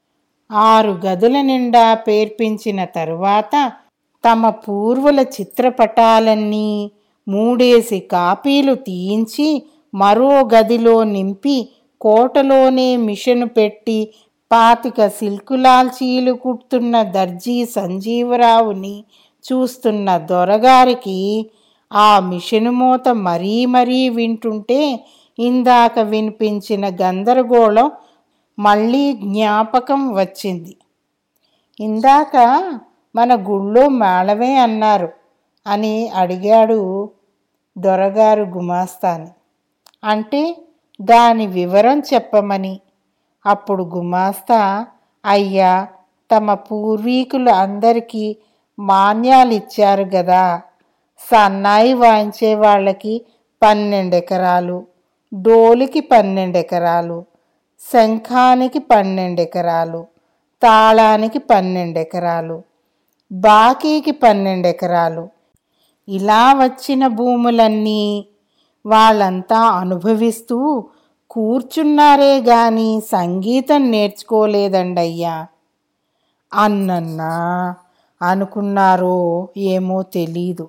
ఆరు గదుల నిండా పేర్పించిన తరువాత తమ పూర్వుల చిత్రపటాలన్నీ మూడేసి కాపీలు తీయించి మరో గదిలో నింపి కోటలోనే మిషను పెట్టి పాతిక సిల్కులాల్చీలు కుడుతున్న దర్జీ సంజీవరావుని చూస్తున్న దొరగారికి ఆ మిషను మూత మరీ మరీ వింటుంటే ఇందాక వినిపించిన గందరగోళం మళ్ళీ జ్ఞాపకం వచ్చింది ఇందాక మన గుళ్ళో మేళమే అన్నారు అని అడిగాడు దొరగారు గుమాస్తాని అంటే దాని వివరం చెప్పమని అప్పుడు గుమాస్తా అయ్యా తమ పూర్వీకులు అందరికీ మాన్యాలు ఇచ్చారు గదా సన్నాయి వాయించే వాళ్ళకి పన్నెండు ఎకరాలు డోలుకి పన్నెండు ఎకరాలు శంఖానికి పన్నెండు ఎకరాలు తాళానికి పన్నెండు ఎకరాలు బాకీకి పన్నెండు ఎకరాలు ఇలా వచ్చిన భూములన్నీ వాళ్ళంతా అనుభవిస్తూ కూర్చున్నారే గాని సంగీతం నేర్చుకోలేదండయ్యా అన్నన్నా అనుకున్నారో ఏమో తెలీదు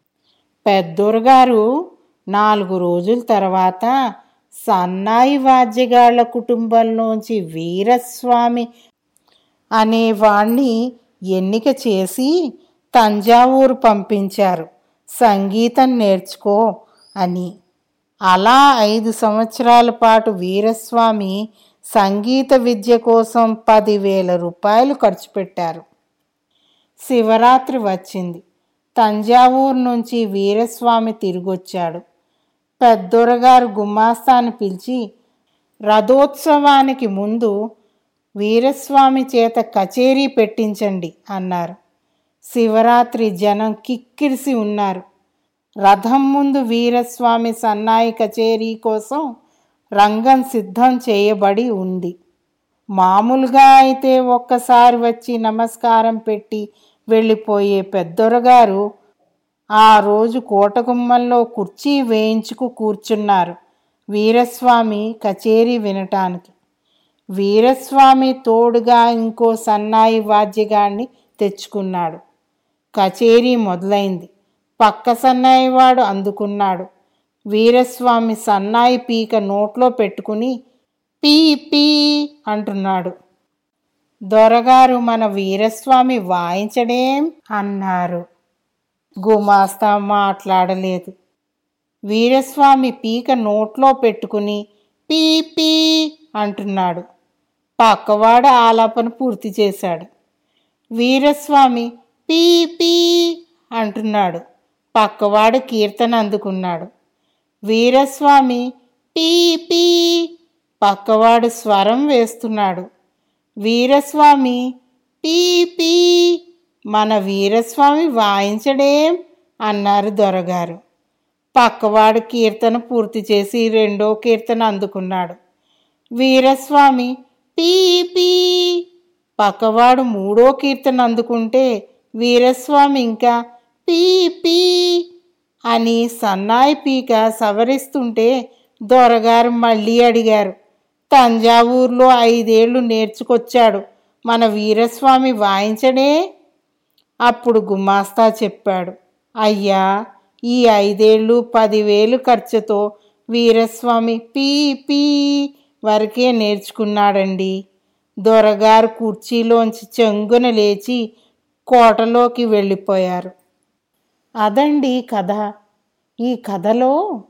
పెద్దోరగారు నాలుగు రోజుల తర్వాత సన్నాయి వాద్యగాళ్ల కుటుంబంలోంచి వీరస్వామి అనేవాణ్ణి ఎన్నిక చేసి తంజావూరు పంపించారు సంగీతం నేర్చుకో అని అలా ఐదు సంవత్సరాల పాటు వీరస్వామి సంగీత విద్య కోసం పదివేల రూపాయలు ఖర్చు పెట్టారు శివరాత్రి వచ్చింది తంజావూరు నుంచి వీరస్వామి తిరిగొచ్చాడు పెద్దొరగారు గుమ్మాస్తాన్ని పిలిచి రథోత్సవానికి ముందు వీరస్వామి చేత కచేరీ పెట్టించండి అన్నారు శివరాత్రి జనం కిక్కిరిసి ఉన్నారు రథం ముందు వీరస్వామి సన్నాయి కచేరీ కోసం రంగం సిద్ధం చేయబడి ఉంది మామూలుగా అయితే ఒక్కసారి వచ్చి నమస్కారం పెట్టి వెళ్ళిపోయే పెద్దొరగారు ఆ రోజు కోటగుమ్మల్లో కుర్చీ వేయించుకు కూర్చున్నారు వీరస్వామి కచేరీ వినటానికి వీరస్వామి తోడుగా ఇంకో సన్నాయి వాద్యగాన్ని తెచ్చుకున్నాడు కచేరీ మొదలైంది పక్క సన్నాయి వాడు అందుకున్నాడు వీరస్వామి సన్నాయి పీక నోట్లో పెట్టుకుని పీ పీ అంటున్నాడు దొరగారు మన వీరస్వామి వాయించడేం అన్నారు గుమాస్తా మాట్లాడలేదు వీరస్వామి పీక నోట్లో పెట్టుకుని పీ పీ అంటున్నాడు పక్కవాడు ఆలాపన పూర్తి చేశాడు వీరస్వామి పీ పీ అంటున్నాడు పక్కవాడు కీర్తన అందుకున్నాడు వీరస్వామి పీ పీ పక్కవాడు స్వరం వేస్తున్నాడు వీరస్వామి పీ పీ మన వీరస్వామి వాయించడేం అన్నారు దొరగారు పక్కవాడు కీర్తన పూర్తి చేసి రెండో కీర్తన అందుకున్నాడు వీరస్వామి పీ పీ పక్కవాడు మూడో కీర్తన అందుకుంటే వీరస్వామి ఇంకా పీ పీ అని సన్నాయి పీక సవరిస్తుంటే దొరగారు మళ్ళీ అడిగారు తంజావూరులో ఐదేళ్లు నేర్చుకొచ్చాడు మన వీరస్వామి వాయించడే అప్పుడు గుమాస్తా చెప్పాడు అయ్యా ఈ ఐదేళ్ళు పదివేలు ఖర్చుతో వీరస్వామి పీ పీ వరకే నేర్చుకున్నాడండి దొరగారు కుర్చీలోంచి చెంగున లేచి కోటలోకి వెళ్ళిపోయారు అదండి కథ ఈ కథలో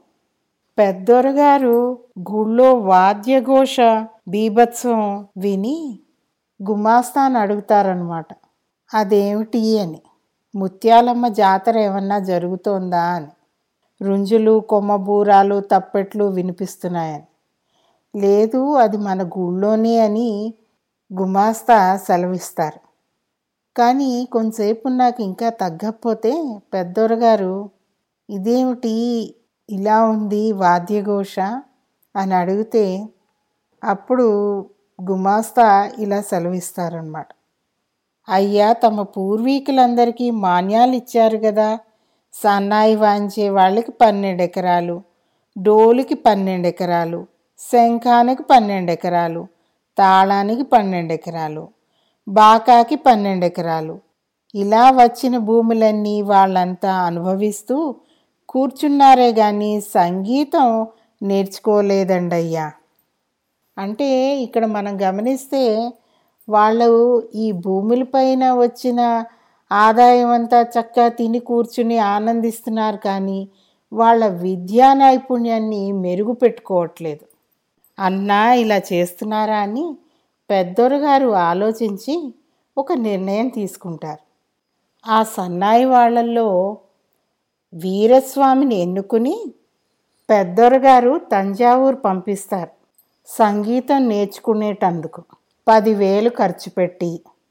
పెద్దొరగారు గుళ్ళో వాద్యఘోష బీభత్సం విని గుమాస్తాను అడుగుతారనమాట అదేమిటి అని ముత్యాలమ్మ జాతర ఏమన్నా జరుగుతోందా అని రుంజులు కొమ్మబూరాలు తప్పెట్లు వినిపిస్తున్నాయని లేదు అది మన గుళ్ళోనే అని గుమాస్తా సెలవిస్తారు కానీ కొంతసేపు నాకు ఇంకా తగ్గకపోతే పెద్దోరగారు ఇదేమిటి ఇలా ఉంది వాద్యఘోష అని అడిగితే అప్పుడు గుమాస్తా ఇలా సెలవిస్తారనమాట అయ్యా తమ పూర్వీకులందరికీ మాన్యాలు ఇచ్చారు కదా సన్నాయి వాయించే వాళ్ళకి పన్నెండు ఎకరాలు డోలుకి పన్నెండు ఎకరాలు శంఖానికి పన్నెండు ఎకరాలు తాళానికి పన్నెండు ఎకరాలు బాకాకి పన్నెండు ఎకరాలు ఇలా వచ్చిన భూములన్నీ వాళ్ళంతా అనుభవిస్తూ కూర్చున్నారే కానీ సంగీతం నేర్చుకోలేదండి అయ్యా అంటే ఇక్కడ మనం గమనిస్తే వాళ్ళు ఈ భూములపైన వచ్చిన ఆదాయం అంతా చక్కగా తిని కూర్చుని ఆనందిస్తున్నారు కానీ వాళ్ళ విద్యా నైపుణ్యాన్ని మెరుగుపెట్టుకోవట్లేదు అన్నా ఇలా చేస్తున్నారా అని పెద్దోరగారు ఆలోచించి ఒక నిర్ణయం తీసుకుంటారు ఆ సన్నాయి వాళ్ళల్లో వీరస్వామిని ఎన్నుకుని పెద్దోరగారు తంజావూరు పంపిస్తారు సంగీతం నేర్చుకునేటందుకు పదివేలు ఖర్చు పెట్టి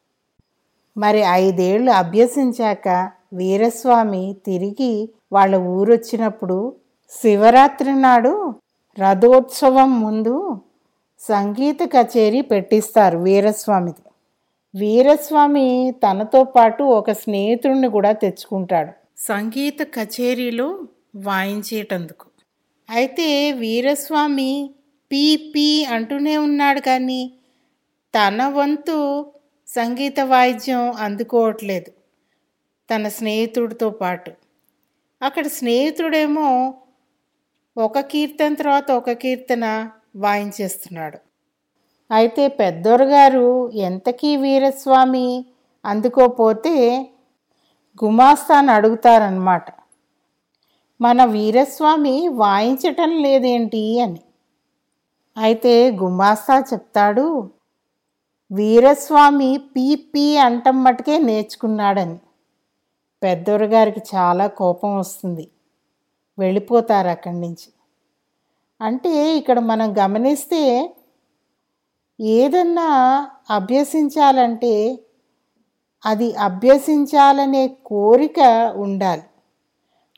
మరి ఐదేళ్లు అభ్యసించాక వీరస్వామి తిరిగి వాళ్ళ ఊరొచ్చినప్పుడు శివరాత్రి నాడు రథోత్సవం ముందు సంగీత కచేరీ పెట్టిస్తారు వీరస్వామిది వీరస్వామి తనతో పాటు ఒక స్నేహితుడిని కూడా తెచ్చుకుంటాడు సంగీత కచేరీలో వాయించేటందుకు అయితే వీరస్వామి పీ పీ అంటూనే ఉన్నాడు కానీ తన వంతు సంగీత వాయిద్యం అందుకోవట్లేదు తన స్నేహితుడితో పాటు అక్కడ స్నేహితుడేమో ఒక కీర్తన తర్వాత ఒక కీర్తన వాయించేస్తున్నాడు అయితే పెద్దోరగారు ఎంతకీ వీరస్వామి అందుకోపోతే గుమాస్తాను అడుగుతారనమాట మన వీరస్వామి వాయించటం లేదేంటి అని అయితే గుమాస్తా చెప్తాడు వీరస్వామి పీ పీ అంటం మటుకే నేర్చుకున్నాడని పెద్దోరగారికి చాలా కోపం వస్తుంది వెళ్ళిపోతారు అక్కడి నుంచి అంటే ఇక్కడ మనం గమనిస్తే ఏదన్నా అభ్యసించాలంటే అది అభ్యసించాలనే కోరిక ఉండాలి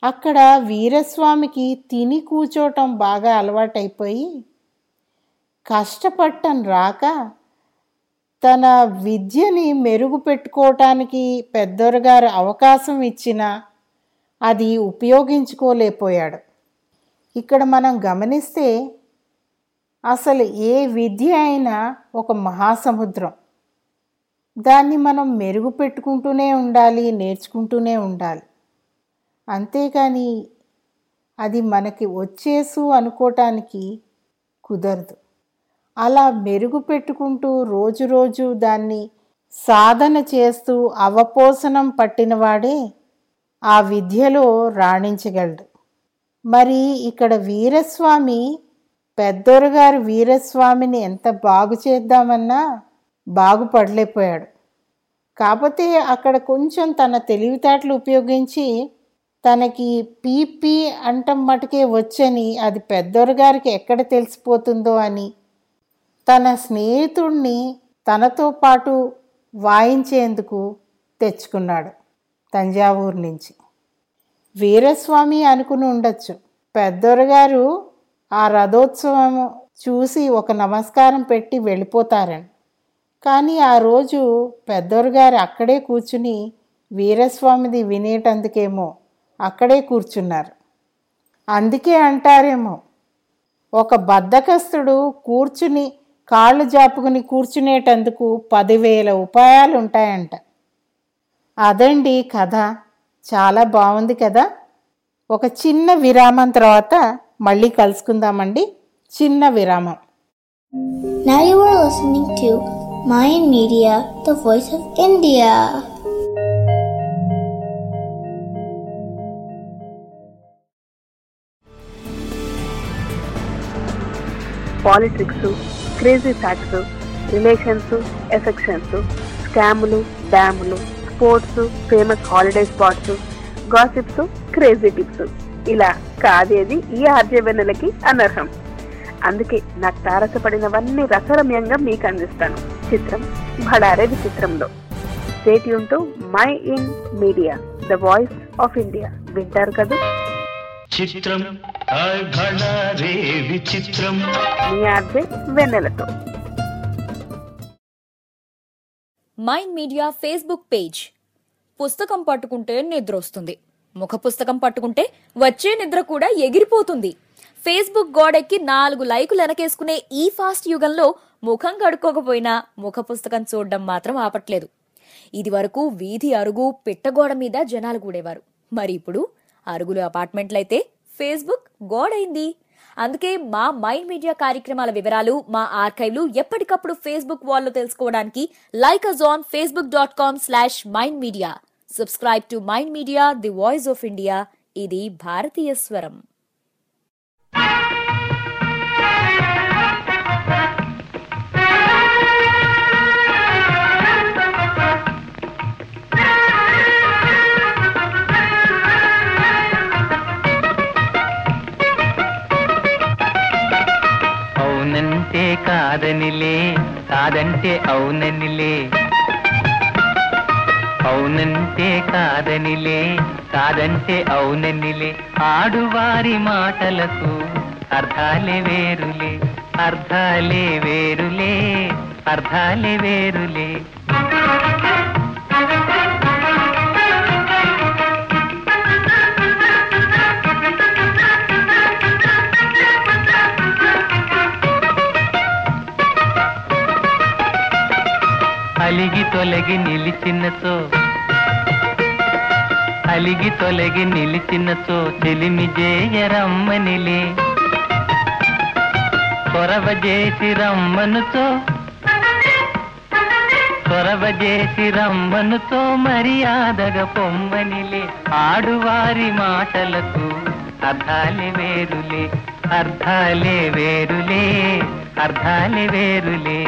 అక్కడ వీరస్వామికి తిని కూర్చోవటం బాగా అలవాటైపోయి కష్టపడటం రాక తన విద్యని మెరుగుపెట్టుకోవటానికి పెద్దోరగారు అవకాశం ఇచ్చినా అది ఉపయోగించుకోలేకపోయాడు ఇక్కడ మనం గమనిస్తే అసలు ఏ విద్య అయినా ఒక మహాసముద్రం దాన్ని మనం మెరుగుపెట్టుకుంటూనే ఉండాలి నేర్చుకుంటూనే ఉండాలి అంతేకాని అది మనకి వచ్చేసు అనుకోవటానికి కుదరదు అలా మెరుగుపెట్టుకుంటూ రోజు రోజు దాన్ని సాధన చేస్తూ అవపోసనం పట్టినవాడే ఆ విద్యలో రాణించగలడు మరి ఇక్కడ వీరస్వామి పెద్దోరగారు వీరస్వామిని ఎంత బాగు చేద్దామన్నా బాగుపడలేకపోయాడు కాకపోతే అక్కడ కొంచెం తన తెలివితేటలు ఉపయోగించి తనకి పీపీ అంటం మటుకే వచ్చని అది పెద్దోరగారికి ఎక్కడ తెలిసిపోతుందో అని తన స్నేహితుడిని తనతో పాటు వాయించేందుకు తెచ్చుకున్నాడు తంజావూరు నుంచి వీరస్వామి అనుకుని ఉండొచ్చు పెద్దోరగారు ఆ రథోత్సవం చూసి ఒక నమస్కారం పెట్టి వెళ్ళిపోతారని కానీ ఆ రోజు పెద్దోరగారు అక్కడే కూర్చుని వీరస్వామిది వినేటందుకేమో అక్కడే కూర్చున్నారు అందుకే అంటారేమో ఒక బద్ధకస్తుడు కూర్చుని కాళ్ళు జాపుకుని కూర్చునేటందుకు పదివేల ఉపాయాలు ఉంటాయంట అదండి కథ చాలా బాగుంది కదా ఒక చిన్న విరామం తర్వాత మళ్ళీ కలుసుకుందామండి చిన్న విరామం Now you are listening to Mayan Media, the voice of India. Politics crazy facts relations affections స్కాములు డ్యాములు sports famous holiday spots gossips crazy tips ఇలా కాదేది ఈ ఆర్జవెన్నెలకి అనర్హం అందుకే నాకు తారసపడినవన్నీ రసరమ్యంగా మీకు అందిస్తాను చిత్రం భడారే విచిత్రంలో state to Mind Media the voice of India వింటారు కదా చిత్రం హాయ్ భళా రే విచిత్రం మీ ఆర్జే వెన్నెలతో మైండ్ మీడియా ఫేస్బుక్ పేజ్ పుస్తకం పట్టుకుంటే నిద్ర వస్తుంది ముఖ పుస్తకం పట్టుకుంటే వచ్చే నిద్ర కూడా ఎగిరిపోతుంది ఫేస్బుక్ గోడెక్కి నాలుగు లైకులు వెనకేసుకునే ఈ ఫాస్ట్ యుగంలో ముఖం కడుక్కోకపోయినా ముఖ పుస్తకం చూడడం మాత్రం ఆపట్లేదు ఇది వరకు వీధి అరుగు పిట్టగోడ మీద జనాలు కూడేవారు మరి ఇప్పుడు అరుగులు అపార్ట్మెంట్లయితే ఫేస్బుక్ గోడైంది అందుకే మా మైండ్ మీడియా కార్యక్రమాల వివరాలు మా ఆర్కైవ్లు ఎప్పటికప్పుడు ఫేస్బుక్ వాల్లో తెలుసుకోవడానికి like us on Facebook dot com slash Mind Media subscribe to Mind Media the voice of India ఇది భారతీయ స్వరం అవునంటే కాదనిలే కాదంటే అవుననిలే అవునంటే కాదనిలే కాదంటే అవుననిలే ఆడువారి మాటలకు అర్థాలే వేరులే అర్థాలే వేరులే అర్థాలే వేరులే అలిగి తొలగి నిలిచినచో అలిగి తొలగి నిలిచినచో చెలిమి జేయరమ్మనిలే కొరవ చేసి రమ్మనుచో కొరవ చేసి రమ్మనుతో మర్యాదగ పొమ్మనిలే ఆడువారి మాటలకు అర్థాలే వేరులే అర్థాలే వేరులే అర్థాలే వేరులే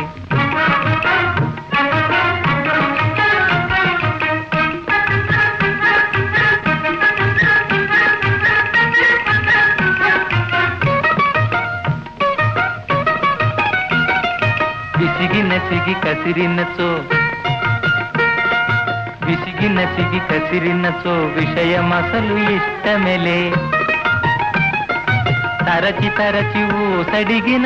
విసిగి నసిగి కసిరినచో విసిగిన సిగి కసిరినచో విషయమసలు ఇష్టమెలే తరచి తరచి ఊసడిగిన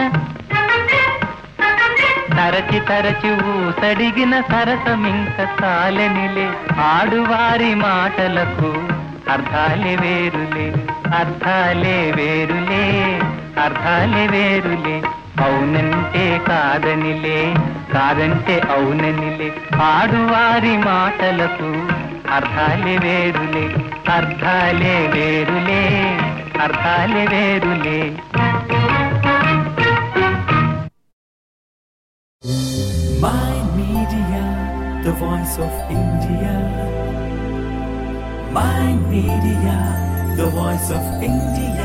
తరచి తరచి ఊసడిగిన సరసమింక సాలెనిలే ఆడువారి మాటలకు అర్థాలే వేరులే అర్థాలే వేరులే అర్థాలే వేరులే అవునంటే కాదనిలే కాదంటే అవుననిలే ఆడువారి మాటలకు అర్థాలే వేరులే అర్థాలే వేరులే అర్థాలే వేరులే My Media, the voice of India. My Media, the voice of India.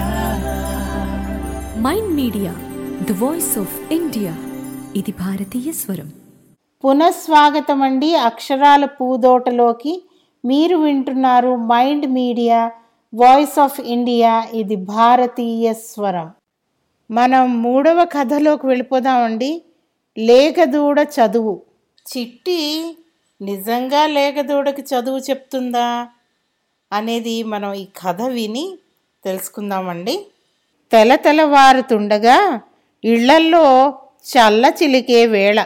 Mind Media the voice of India ఇది భారతీయ స్వరం పునఃస్వాగతం అండి అక్షరాల పూదోటలోకి మీరు వింటున్నారు Mind Media voice of India ఇది భారతీయ స్వరం మనం మూడవ కథలోకి వెళ్ళిపోదామండి లేగదూడ చదువు చిట్టి నిజంగా లేగదూడకి చదువు చెప్తుందా అనేది మనం ఈ కథ విని తెలుసుకుందామండి తెల తెలవారుతుండగా ఇళ్లల్లో చల్ల చిలికే వేళ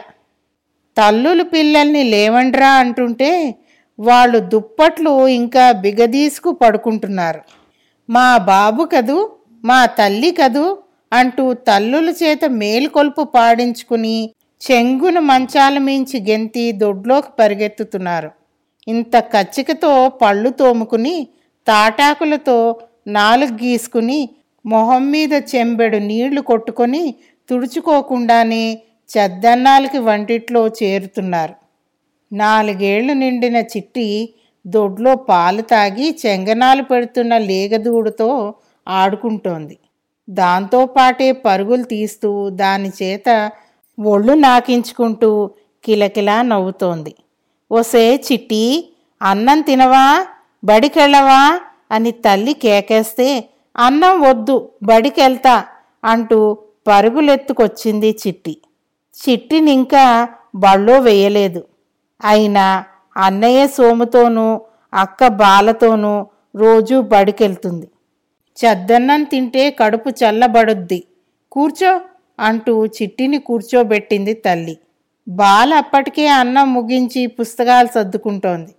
తల్లులు పిల్లల్ని లేవండ్రా అంటుంటే వాళ్ళు దుప్పట్లు ఇంకా బిగదీసుకు పడుకుంటున్నారు మా బాబు కదూ మా తల్లి కదూ అంటూ తల్లుల చేత మేలుకొల్పు పాడించుకుని చెంగున మంచాల మించి గెంతి దొడ్లోకి పరిగెత్తుతున్నారు ఇంత కచ్చికతో పళ్ళు తోముకుని తాటాకులతో నాలుగు గీసుకుని మొహం మీద చెంబెడు నీళ్లు కొట్టుకొని తుడుచుకోకుండానే చెద్దన్నాలకి వంటిట్లో చేరుతున్నారు నాలుగేళ్లు నిండిన చిట్టి దొడ్లో పాలు తాగి చెంగనాలు పెడుతున్న లేగదూడుతో ఆడుకుంటోంది దాంతోపాటే పరుగులు తీస్తూ దాని చేత ఒళ్ళు నాకించుకుంటూ కిలకిలా నవ్వుతోంది ఓసే చిట్టి అన్నం తినవా బడికెళ్ళవా అని తల్లి కేకేస్తే అన్నం వద్దు బడికెళ్తా అంటూ పరుగులెత్తుకొచ్చింది చిట్టి చిట్టినింకా బళ్ళో వేయలేదు అయినా అన్నయ్య సోముతోనూ అక్క బాలతోనూ రోజూ బడికెళ్తుంది చద్దన్నం తింటే కడుపు చల్లబడుద్ది కూర్చో అంటూ చిట్టిని కూర్చోబెట్టింది తల్లి బాల అప్పటికే అన్నం ముగించి పుస్తకాలు సర్దుకుంటోంది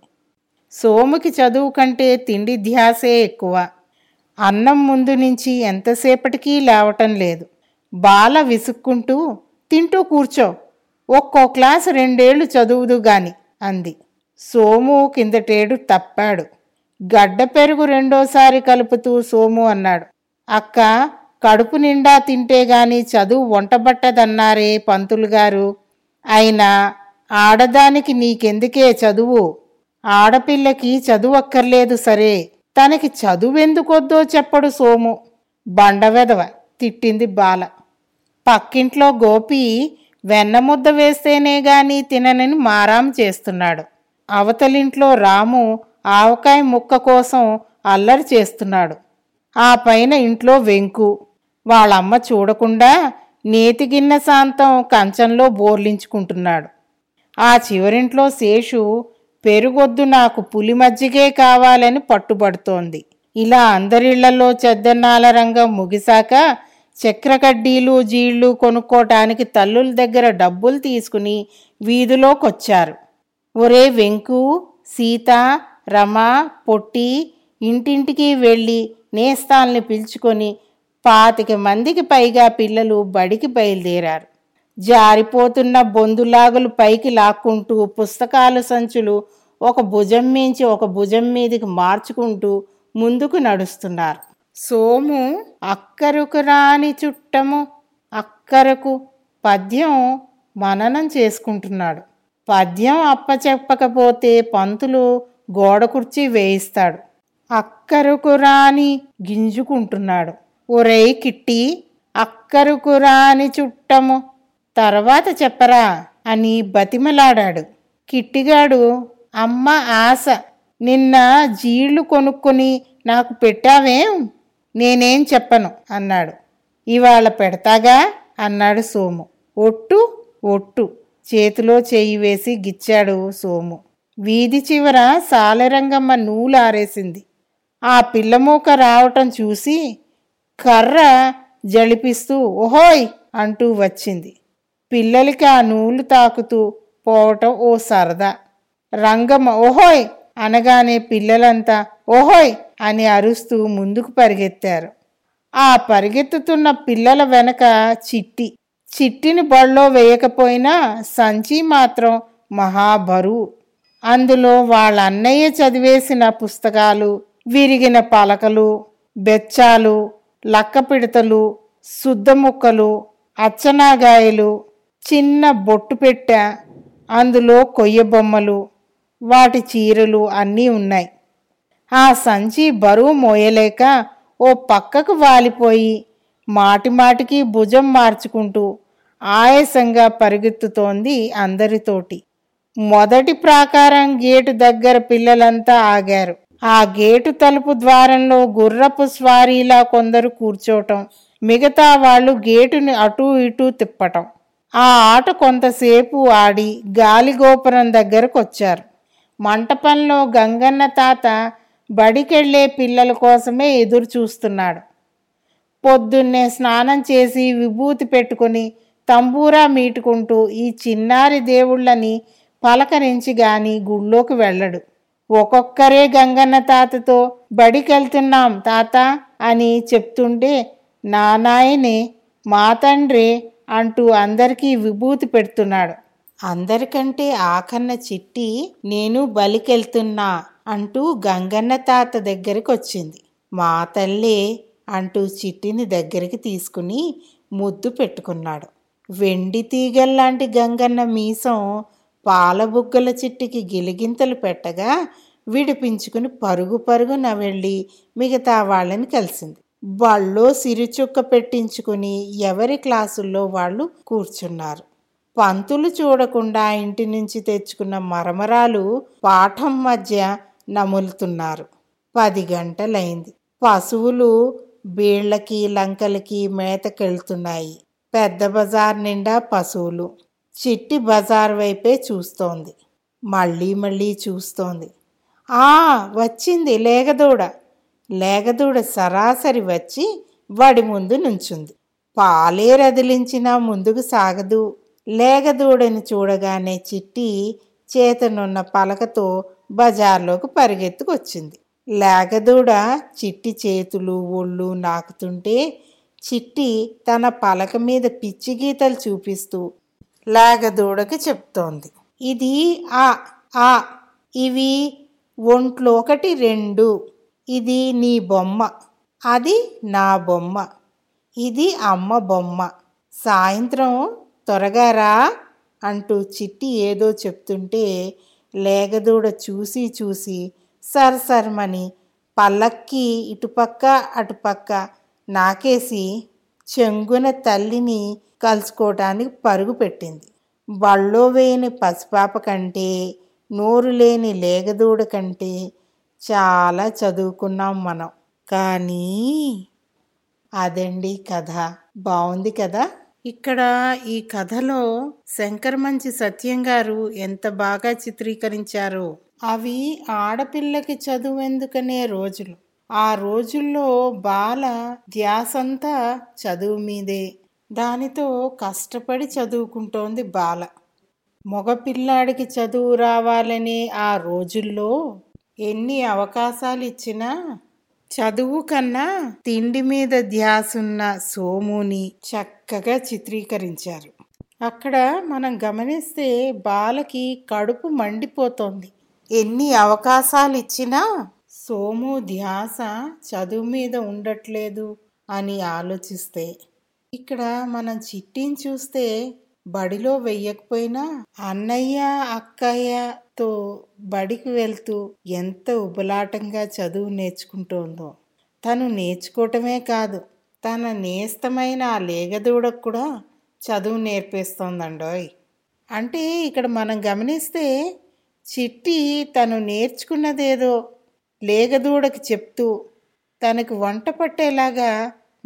సోముకి చదువు కంటే తిండి ధ్యాసే ఎక్కువ అన్నం ముందు నుంచి ఎంతసేపటికి లేవటం లేదు బాల విసుక్కుంటూ తింటూ కూర్చో ఒక్కో క్లాస్ రెండేళ్లు చదువుదు గాని అంది సోము కిందటేడు తప్పాడు గడ్డ పెరుగు రెండోసారి కలుపుతూ సోము అన్నాడు అక్క కడుపు నిండా తింటే గాని చదువు వంటబట్టదన్నారే పంతులు గారు అయినా ఆడదానికి నీకెందుకే చదువు ఆడపిల్లకి చదువు అక్కర్లేదు సరే తనకి చదువెందుకొద్దో చెప్పడు సోము బండవెదవ తిట్టింది బాల పక్కింట్లో గోపి వెన్నముద్ద వేస్తేనే గాని తిననని మారాం చేస్తున్నాడు అవతలింట్లో రాము ఆవకాయ ముక్క కోసం అల్లరి చేస్తున్నాడు ఆ పైన ఇంట్లో వెంకు వాళ్ళమ్మ చూడకుండా నేతిగిన్నె శాంతం కంచంలో బోర్లించుకుంటున్నాడు ఆ చివరింట్లో శేషు పెరుగొద్దు నాకు పులి మజ్జిగే కావాలని పట్టుబడుతోంది ఇలా అందరిళ్లలో చెద్దన్నాల రంగం ముగిశాక చక్రకడ్డీలు జీళ్లు కొనుక్కోటానికి తల్లుల దగ్గర డబ్బులు తీసుకుని వీధిలోకొచ్చారు ఒరే వెంకు సీత రమ పొట్టి ఇంటింటికి వెళ్ళి నేస్తాల్ని పిలుచుకొని పాతిక మందికి పైగా పిల్లలు బడికి బయలుదేరారు జారిపోతున్న బొందులాగులు పైకి లాక్కుంటూ పుస్తకాల సంచులు ఒక భుజం మించి ఒక భుజం మీదకి మార్చుకుంటూ ముందుకు నడుస్తున్నారు సోము అక్కరకు రాని చుట్టము అక్కరకు పద్యం మననం చేసుకుంటున్నాడు పద్యం అప్పచెప్పకపోతే పంతులు గోడ కుర్చీ వేయిస్తాడు అక్కరకు రాని గింజుకుంటున్నాడు ఒరేయ్ కిట్టి అక్కరకు రాని చుట్టము తర్వాత చెప్పరా అని బతిమలాడాడు కిట్టిగాడు అమ్మ ఆశ నిన్న జీళ్లు కొనుక్కొని నాకు పెట్టావేం నేనేం చెప్పను అన్నాడు ఇవాళ పెడతాగా అన్నాడు సోము ఒట్టు ఒట్టు చేతిలో చెయ్యి వేసి గిచ్చాడు సోము వీధి చివర సాలెరంగమ్మ నూలు ఆరేసింది ఆ పిల్లమూక రావటం చూసి కర్ర జలిపిస్తూ ఓహోయ్ అంటూ వచ్చింది పిల్లలకి ఆ నూలు తాకుతూ పోవటం ఓ సరదా రంగమ్మ ఓహోయ్ అనగానే పిల్లలంతా ఓహోయ్ అని అరుస్తూ ముందుకు పరిగెత్తారు ఆ పరిగెత్తుతున్న పిల్లల వెనక చిట్టి చిట్టిని బళ్ళో వేయకపోయినా సంచి మాత్రం మహాబరువు అందులో వాళ్ళ అన్నయ్య చదివేసిన పుస్తకాలు విరిగిన పలకలు బెచ్చాలు లక్క పిడతలు శుద్ధ ముక్కలు అచ్చనాగాయలు చిన్న బొట్టు పెట్ట అందులో కొయ్య బొమ్మలు వాటి చీరలు అన్నీ ఉన్నాయి ఆ సంచి బరువు మోయలేక ఓ పక్కకు వాలిపోయి మాటి మాటికి భుజం మార్చుకుంటూ ఆయాసంగా పరిగెత్తుతోంది అందరితోటి మొదటి ప్రాకారం గేటు దగ్గర పిల్లలంతా ఆగారు ఆ గేటు తలుపు ద్వారంలో గుర్రపు స్వారీలా కొందరు కూర్చోటం మిగతా వాళ్ళు గేటుని అటూ ఇటూ తిప్పటం ఆ ఆట కొంతసేపు ఆడి గాలిగోపురం దగ్గరకు వచ్చారు మంటపంలో గంగన్న తాత బడికెళ్లే పిల్లల కోసమే ఎదురు చూస్తున్నాడు పొద్దున్నే స్నానం చేసి విభూతి పెట్టుకుని తంబూరా మీటుకుంటూ ఈ చిన్నారి దేవుళ్ళని పలకరించి గాని గుళ్ళోకి వెళ్ళడు ఒక్కొక్కరే గంగన్న తాతతో బడికెళ్తున్నాం తాత అని చెప్తుంటే నా నాయనే మా తండ్రే అంటూ అందరికీ విభూతి పెడుతున్నాడు అందరికంటే ఆకన్న చిట్టి నేను బలికెళ్తున్నా అంటూ గంగన్న తాత దగ్గరికి వచ్చింది మా తల్లే అంటూ చిట్టిని దగ్గరికి తీసుకుని ముద్దు పెట్టుకున్నాడు వెండి తీగల్లాంటి గంగన్న మీసం పాలబుగ్గల చిట్టికి గిలిగింతలు పెట్టగా విడిపించుకుని పరుగు పరుగున వెళ్ళి మిగతా వాళ్ళని కలిసింది బళ్ళో సిరిచుక్క పెట్టించుకుని ఎవరి క్లాసుల్లో వాళ్ళు కూర్చున్నారు పంతులు చూడకుండా ఇంటి నుంచి తెచ్చుకున్న మరమరాలు పాఠం మధ్య నములుతున్నారు పది గంటలైంది పశువులు బీళ్లకి లంకలకి మేతకెళ్తున్నాయి పెద్ద బజార్ నిండా పశువులు చిట్టి బజార్ వైపే చూస్తోంది మళ్ళీ మళ్ళీ చూస్తోంది ఆ వచ్చింది లేగదూడ లేగదూడ సరాసరి వచ్చి వాడి ముందు నుంచుంది పాలే రదిలించినా ముందుకు సాగదు లేగదూడని చూడగానే చిట్టి చేతనున్న పలకతో బజార్లోకి పరిగెత్తుకొచ్చింది లేగదూడ చిట్టి చేతులు ఒళ్ళు నాకుతుంటే చిట్టి తన పలక మీద పిచ్చి గీతలు చూపిస్తూ లేగదూడకి చెప్తోంది ఇది ఆ ఆ ఇవి ఒంట్లో ఒకటి రెండు ఇది నీ బొమ్మ అది నా బొమ్మ ఇది అమ్మ బొమ్మ సాయంత్రం త్వరగా రా అంటూ చిట్టి ఏదో చెప్తుంటే లేగదూడ చూసి చూసి సరసరమని పల్లక్కి ఇటుపక్క అటుపక్క నాకేసి చెంగున తల్లిని కలుసుకోవటానికి పరుగు పెట్టింది బళ్ళో వేయని పసిపాప కంటే నోరు లేని లేగదూడ కంటే చాలా చదువుకున్నాం మనం కానీ అదండి కథ బాగుంది కదా ఇక్కడ ఈ కథలో శంకరమంచి సత్యం గారు ఎంత బాగా చిత్రీకరించారో అవి ఆడపిల్లకి చదువెందుకనే రోజులు ఆ రోజుల్లో బాల ధ్యాసంతా చదువు మీదే దానితో కష్టపడి చదువుకుంటోంది బాల మగపిల్లాడికి చదువు రావాలనే ఆ రోజుల్లో ఎన్ని అవకాశాలు ఇచ్చినా చదువు కన్నా తిండి మీద ధ్యాసున్న సోముని చక్కగా చిత్రీకరించారు అక్కడ మనం గమనిస్తే బాలకి కడుపు మండిపోతోంది ఎన్ని అవకాశాలు ఇచ్చినా సోము ధ్యాస చదువు మీద ఉండట్లేదు అని ఆలోచిస్తే ఇక్కడ మనం చిట్టిని చూస్తే బడిలో వెయ్యకపోయినా అన్నయ్య అక్కయ్యతో బడికి వెళ్తూ ఎంత ఉబలాటంగా చదువు నేర్చుకుంటోందో తను నేర్చుకోవటమే కాదు తన నేస్తమైన ఆ లేగదూడకు కూడా చదువు నేర్పిస్తోందండోయ్ అంటే ఇక్కడ మనం గమనిస్తే చిట్టి తను నేర్చుకున్నదేదో లేగదూడకి చెప్తూ తనకు వంట పట్టేలాగా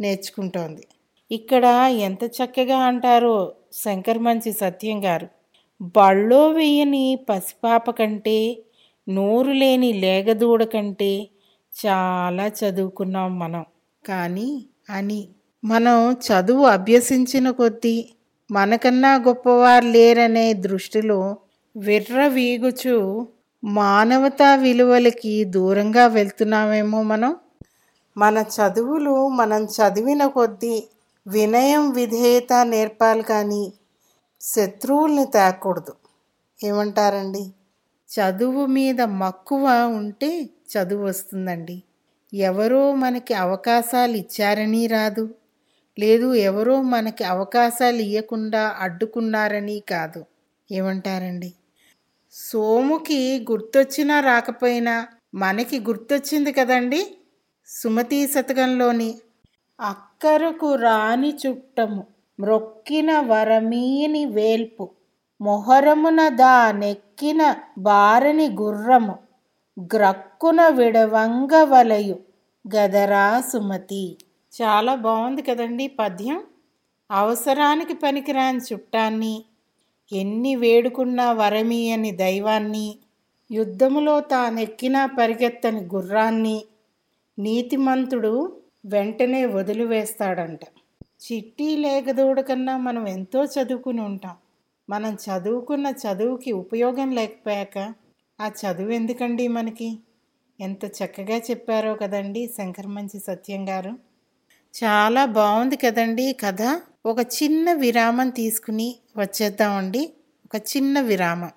నేర్చుకుంటోంది ఇక్కడ ఎంత చక్కగా అంటారో శంకర్ మంచి సత్యం గారు బళ్ళో వేయని పసిపాప కంటే నోరు లేని లేగదూడ కంటే చాలా చదువుకున్నాం మనం కానీ అని మనం చదువు అభ్యసించిన కొద్దీ మనకన్నా గొప్పవారు లేరనే దృష్టిలో విర్రవీగుచు మానవతా విలువలకి దూరంగా వెళ్తున్నామేమో మనం మన చదువులు మనం చదివిన కొద్దీ వినయం విధేయత నేర్పాలి కానీ శత్రువుల్ని తేకూడదు ఏమంటారండి చదువు మీద మక్కువ ఉంటే చదువు వస్తుందండి ఎవరో మనకి అవకాశాలు ఇచ్చారని రాదు లేదు ఎవరో మనకి అవకాశాలు ఇవ్వకుండా అడ్డుకున్నారని కాదు ఏమంటారండి సోముకి గుర్తొచ్చినా రాకపోయినా మనకి గుర్తొచ్చింది కదండి సుమతి శతకంలోని అక్కరకు రాని చుట్టము మ్రొక్కిన వరమీని వేల్పు మొహరమున దా నెక్కిన బారని గుర్రము గ్రక్కున విడవంగ వలయు గదరా సుమతి చాలా బాగుంది కదండి పద్యం అవసరానికి పనికిరాని చుట్టాన్ని ఎన్ని వేడుకున్నా వరమీయని దైవాన్ని యుద్ధములో తానెక్కినా పరిగెత్తని గుర్రాన్ని నీతిమంతుడు వెంటనే వదిలివేస్తాడంట చిట్టి లేకదోడు కన్నా మనం ఎంతో చదువుకుని ఉంటాం మనం చదువుకున్న చదువుకి ఉపయోగం లేకపోయాక ఆ చదువు ఎందుకండి మనకి ఎంత చక్కగా చెప్పారో కదండి శంకరమంచి సత్యం గారు చాలా బాగుంది కదండి ఈ కథ ఒక చిన్న విరామం తీసుకుని వచ్చేద్దామండి ఒక చిన్న విరామం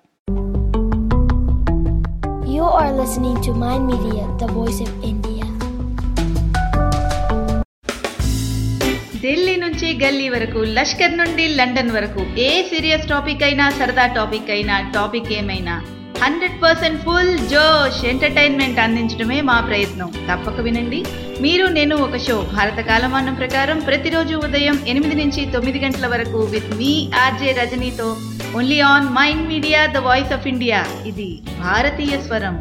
You are listening to Mind Media, the voice of India. Delhi నుంచి గల్లీ వరకు లష్కర్ నుండి లండన్ వరకు ఏ సీరియస్ టాపిక్ అయినా సరదా టాపిక్ అయినా టాపిక్ ఏమైనా హండ్రెడ్ పర్సెంట్ ఫుల్ జోష్ ఎంటర్టైన్మెంట్ అందించడమే మా ప్రయత్నం తప్పక వినండి మీరు నేను ఒక షో భారత కాలమానం ప్రకారం ప్రతిరోజు ఉదయం ఎనిమిది నుంచి తొమ్మిది గంటల వరకు విత్ మీ ఆర్జే రజనీతో only on Mind Media the voice of India ఇది భారతీయ స్వరం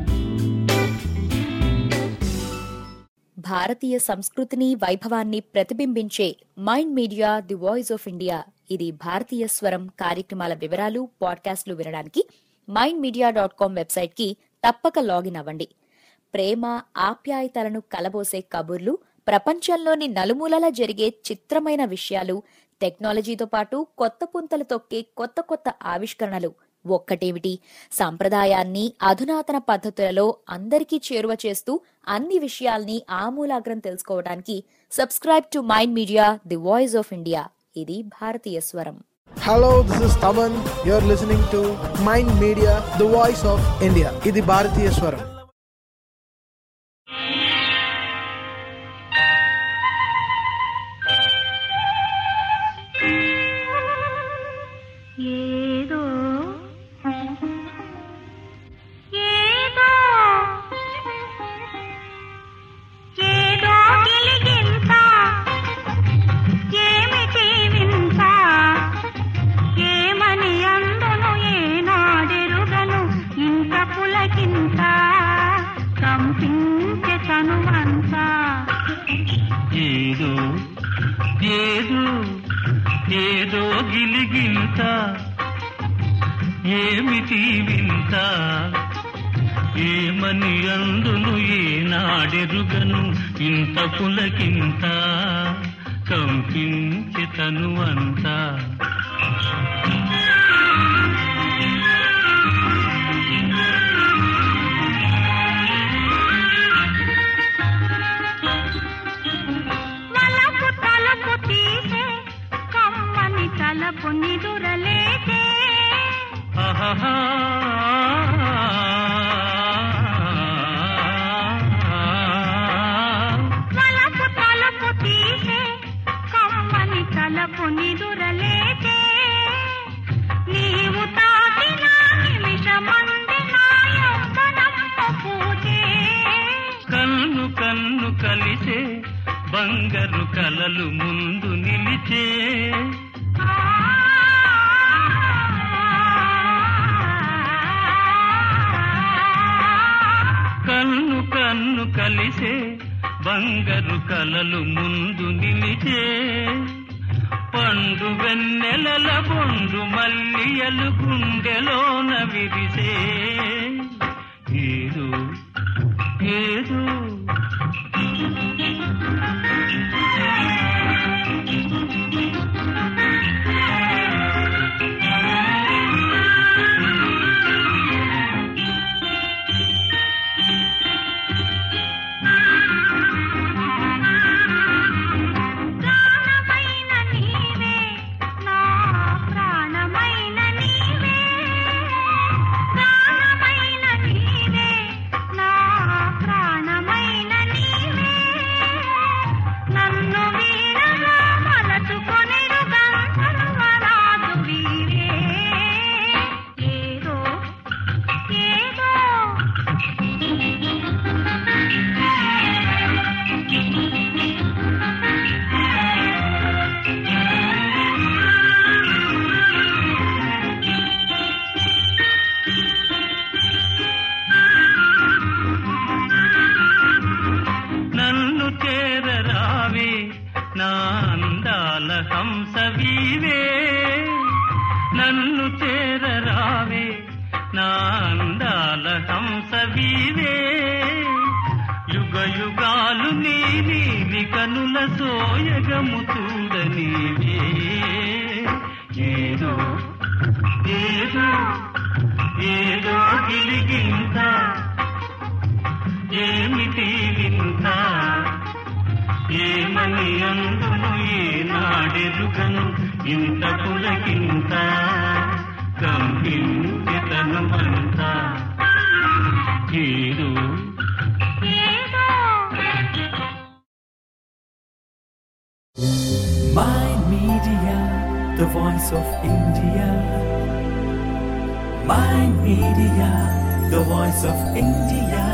భారతీయ సంస్కృతిని వైభవాన్ని ప్రతిబింబించే Mind Media the voice of India ఇది భారతీయ స్వరం కార్యక్రమాల వివరాలు పాడ్కాస్ట్లు వినడానికి మైండ్ మీడియా డాట్ కామ్ వెబ్సైట్కి తప్పక లాగిన్ అవ్వండి ప్రేమ ఆప్యాయతలను కలబోసే కబుర్లు ప్రపంచంలోని నలుమూలలా జరిగే చిత్రమైన విషయాలు టెక్నాలజీతో పాటు కొత్త పుంతలు తొక్కే కొత్త కొత్త ఆవిష్కరణలు ఒక్కటేమిటి సాంప్రదాయాన్ని అధునాతన పద్ధతులలో అందరికీ చేరువ చేస్తూ అన్ని విషయాల్ని ఆమూలాగ్రం తెలుసుకోవడానికి subscribe to Mind Media the voice of India ఇది భారతీయ స్వరం Hello, this is Taman. You're listening to Mind Media, the voice of India. ఇది భారతీయ స్వరం ఏదో ఏదో ఏదో గిలిగింత ఏమిటి వింత ఏమని అందును ఏనాడెరుగను ఇంత పులకింత కంపించే తనువంతా ఏదో ఏదో ఏదో గిలిగింత ఏమిటి వింత ఏమని అందును ఏనాడెరుగను ఇంత పులకింత కంపించి తనువంతా వలపు తలుపు తీసే కమ్మని తలపు నిదురలేదే ఆహాహా. వలపు తలుపు తీసే కమ్మని తలపు నిదురలేదే నీవు తాకిన నిమిషమంది నా యవ్వనము పూజే కన్ను కన్ను కలిసే బంగారు కలలు ముందు నిలిచే కన్ను కన్ను కలిసే బంగారు కలలు ముందు నిలిచే పండు వెన్నెలల బొండు మల్లియలు గుండెలోన విరిసే ఏదో ఏదో ప్రాణమైన నీవే నా ప్రాణమైన నీవే ప్రాణమైన నీవే నా ప్రాణమైన నీవే నన్ను వీరగా మలచుకొనిరు గంధర్వరాజు వీరే ఏదో ఏదో నన్ను చేరరావే నా అందాల హంసవీవే నన్ను చేరరావే నా అందాల హంసవీవే యుగ యుగాలు నీ నీలి కనుల సోయగము చూడనీవే ఏదో ఏదో ఏదో గిలిగింత ఏమిటి వింత ఏమని అందును ఏనాడెరుగను ఇంత పులకింత కంపించెతను అంత ఏదో Mind Media, the voice of India. Mind Media, the voice of India.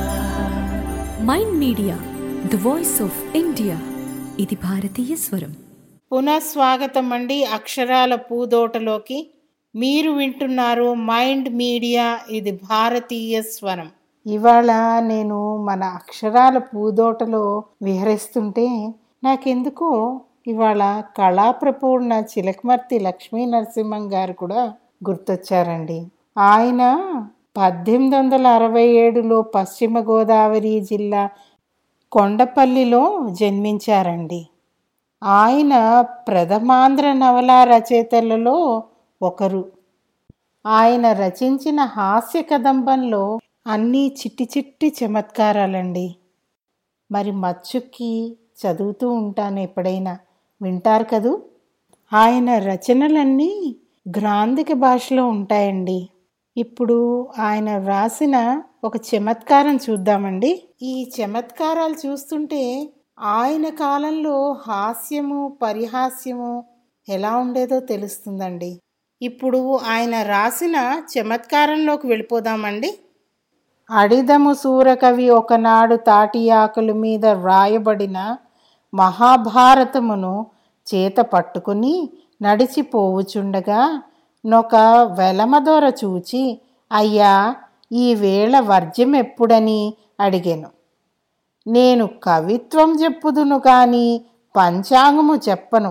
Mind Media the voice of India ఇది భారతీయ స్వరం పునఃస్వాగతం అండి అక్షరాల పూదోటలోకి మీరు వింటున్నారు మైండ్ మీడియా ఇది భారతీయ స్వరం ఇవాళ నేను మన అక్షరాల పూదోటలో విహరిస్తుంటే నాకెందుకో ఇవాళ కళాప్రపూర్ణ చిలకమర్తి లక్ష్మీ నరసింహం గారు కూడా గుర్తొచ్చారండి ఆయన పద్దెనిమిది వందల అరవై ఏడులో పశ్చిమ గోదావరి జిల్లా కొండపల్లిలో జన్మించారండి ఆయన ప్రథమాంధ్ర నవలా రచయితలలో ఒకరు ఆయన రచించిన హాస్య కదంబంలో అన్నీ చిట్టి చిట్టి చమత్కారాలండి మరి మచ్చుక్కి చదువుతూ ఉంటాను ఎప్పుడైనా వింటారు కదూ ఆయన రచనలన్నీ గ్రాంధిక భాషలో ఉంటాయండి ఇప్పుడు ఆయన వ్రాసిన ఒక చమత్కారం చూద్దామండి ఈ చమత్కారాలు చూస్తుంటే ఆయన కాలంలో హాస్యము పరిహాస్యము ఎలా ఉండేదో తెలుస్తుందండి ఇప్పుడు ఆయన రాసిన చమత్కారంలోకి వెళ్ళిపోదామండి అడిదము సూరకవి ఒకనాడు తాటి ఆకుల మీద వ్రాయబడిన మహాభారతమును చేత పట్టుకుని నడిచిపోవుచుండగా నొక వెలమదొర చూచి అయ్యా ఈ వేళ వర్జ్యం ఎప్పుడని అడిగాను నేను కవిత్వం చెప్పుదును కాని పంచాంగము చెప్పను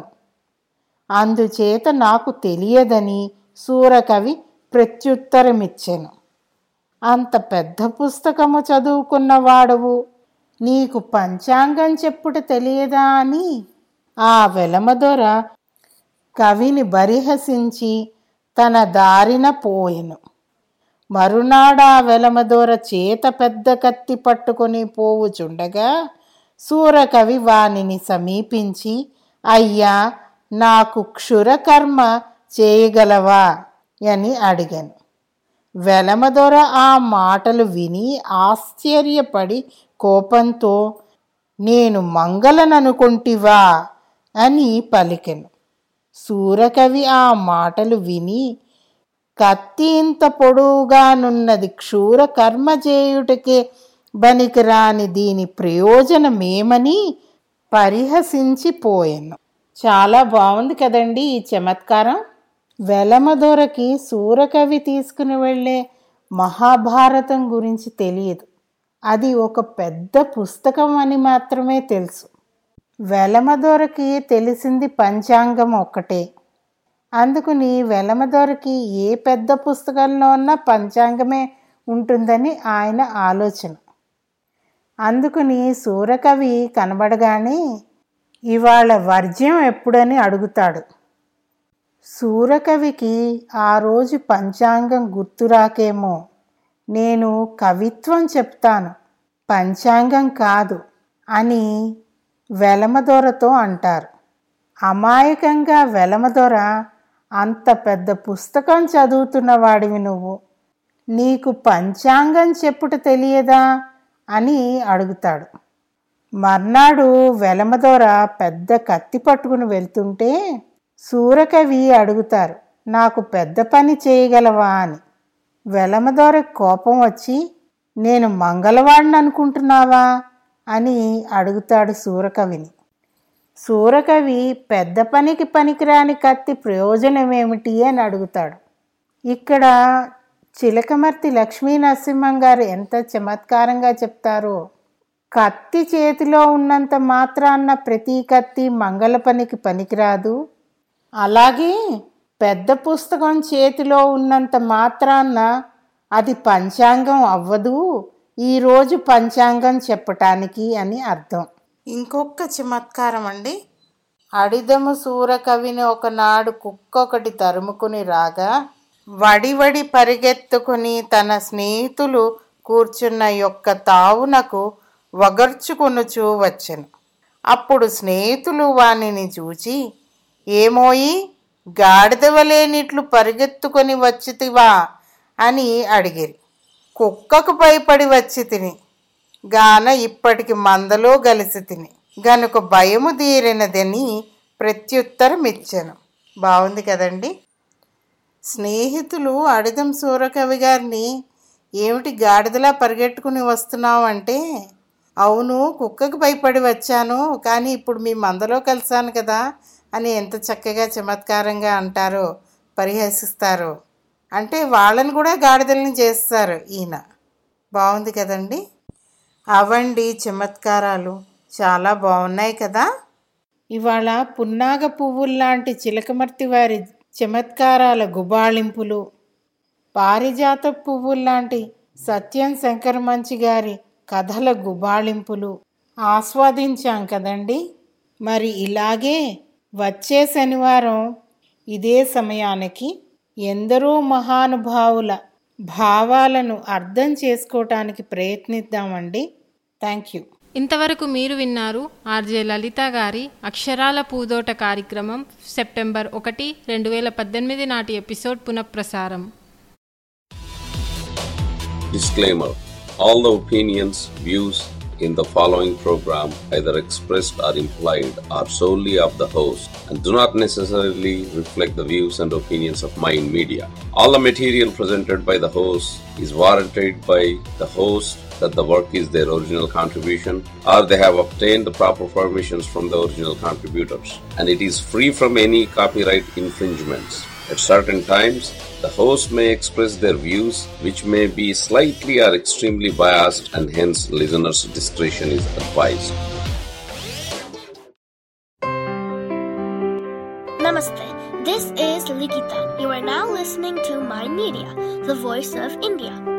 అందుచేత నాకు తెలియదని సూరకవి ప్రత్యుత్తరమిచ్చెను అంత పెద్ద పుస్తకము చదువుకున్నవాడవు నీకు పంచాంగం చెప్పుట తెలియదా అని ఆ వెలమదొర కవిని బరిహసించి తన దారిన పోయెను మరునాడా వెలమదొర చేత పెద్ద కత్తి పట్టుకొని పోవుచుండగా సూరకవి వానిని సమీపించి అయ్యా నాకు క్షురకర్మ చేయగలవా అని అడిగాను వెలమదొర ఆ మాటలు విని ఆశ్చర్యపడి కోపంతో నేను మంగళననుకుంటివా అని పలికెను సూరకవి ఆ మాటలు విని కత్తి ఇంత పొడువుగానున్నది క్షూర కర్మ చేయుటకే బనికిరాని దీని ప్రయోజనమేమని పరిహసించిపోయాను చాలా బాగుంది కదండి ఈ చమత్కారం వెలమదొరకి సూరకవి తీసుకుని వెళ్ళే మహాభారతం గురించి తెలియదు అది ఒక పెద్ద పుస్తకం అని మాత్రమే తెలుసు వెలమదొరకి తెలిసింది పంచాంగం ఒక్కటే అందుకుని వెలమదొరకి ఏ పెద్ద పుస్తకంలో ఉన్న పంచాంగమే ఉంటుందని ఆయన ఆలోచన అందుకుని సూరకవి కనబడగానే ఇవాళ వర్జ్యం ఎప్పుడని అడుగుతాడు సూరకవికి ఆ రోజు పంచాంగం గుర్తురాకేమో నేను కవిత్వం చెప్తాను పంచాంగం కాదు అని వెలమదొరతో అంటారు అమాయకంగా వెలమదొర అంత పెద్ద పుస్తకం చదువుతున్న వాడివి నువ్వు నీకు పంచాంగం చెప్పుట తెలియదా అని అడుగుతాడు మర్నాడు వెలమదొర పెద్ద కత్తి పట్టుకుని వెళ్తుంటే సూరకవి అడుగుతారు నాకు పెద్ద పని చేయగలవా అని వెలమదొర కోపం వచ్చి నేను మంగళవాడిని అనుకుంటున్నావా అని అడుగుతాడు సూరకవిని సూరకవి పెద్ద పనికి పనికిరాని కత్తి ప్రయోజనం ఏమిటి అని అడుగుతాడు ఇక్కడ చిలకమర్తి లక్ష్మీ నరసింహం గారు ఎంత చమత్కారంగా చెప్తారో కత్తి చేతిలో ఉన్నంత మాత్రాన్న ప్రతి కత్తి మంగళ పనికి పనికిరాదు అలాగే పెద్ద పుస్తకం చేతిలో ఉన్నంత మాత్రాన్న అది పంచాంగం అవ్వదు ఈరోజు పంచాంగం చెప్పటానికి అని అర్థం ఇంకొక చమత్కారం అండి అడిదము సూరకవిని ఒకనాడు కుక్కొకటి తరుముకుని రాగా వడివడి పరిగెత్తుకుని తన స్నేహితులు కూర్చున్న యొక్క తావునకు వగర్చుకొనుచూ వచ్చెను అప్పుడు స్నేహితులు వానిని చూచి ఏమోయి గాడిదవలేనిట్లు పరిగెత్తుకొని వచ్చితివా అని అడిగిరి కుక్కకు భయపడి వచ్చి తిని గాన ఇప్పటికి మందలో గలిసి తిని గనుక భయము తీరినదని ప్రత్యుత్తరం ఇచ్చాను బాగుంది కదండి స్నేహితులు అడిదం సూరకవి గారిని ఏమిటి గాడిదలా పరిగెట్టుకుని వస్తున్నావు అంటే అవును కుక్కకు భయపడి వచ్చాను కానీ ఇప్పుడు మీ మందలో కలిసాను కదా అని ఎంత చక్కగా చమత్కారంగా అంటారో పరిహసిస్తారో అంటే వాళ్ళని కూడా గాడిదల్ని చేస్తారు ఈయన బాగుంది కదండి అవండి చమత్కారాలు చాలా బాగున్నాయి కదా ఇవాళ పున్నాగ పువ్వుల్లాంటి చిలకమర్తి వారి చమత్కారాల గుబాళింపులు పారిజాత పువ్వుల్లాంటి సత్యం శంకర మంచి గారి కథల గుబాళింపులు ఆస్వాదించాం కదండి మరి ఇలాగే వచ్చే శనివారం ఇదే సమయానికి ఎందరో మహానుభావుల భావాలను అర్థం చేసుకోవటానికి ప్రయత్నిద్దామండి థ్యాంక్ యూ ఇంతవరకు మీరు విన్నారు ఆర్జే లలిత గారి అక్షరాల పూదోట కార్యక్రమం సెప్టెంబర్ ఒకటి రెండు వేల పద్దెనిమిది నాటి ఎపిసోడ్ పునఃప్రసారం Disclaimer All the opinions, views in the following program, either expressed or implied, are solely of the host and do not necessarily reflect the views and opinions of Mind Media. All the material presented by the host is warranted by the host that the work is their original contribution or they have obtained the proper permissions from the original contributors and it is free from any copyright infringements. At certain times, the host may express their views which may be slightly or extremely biased and hence listeners' discretion is advised. Namaste. This is Likita. You are now listening to My Media, the voice of India.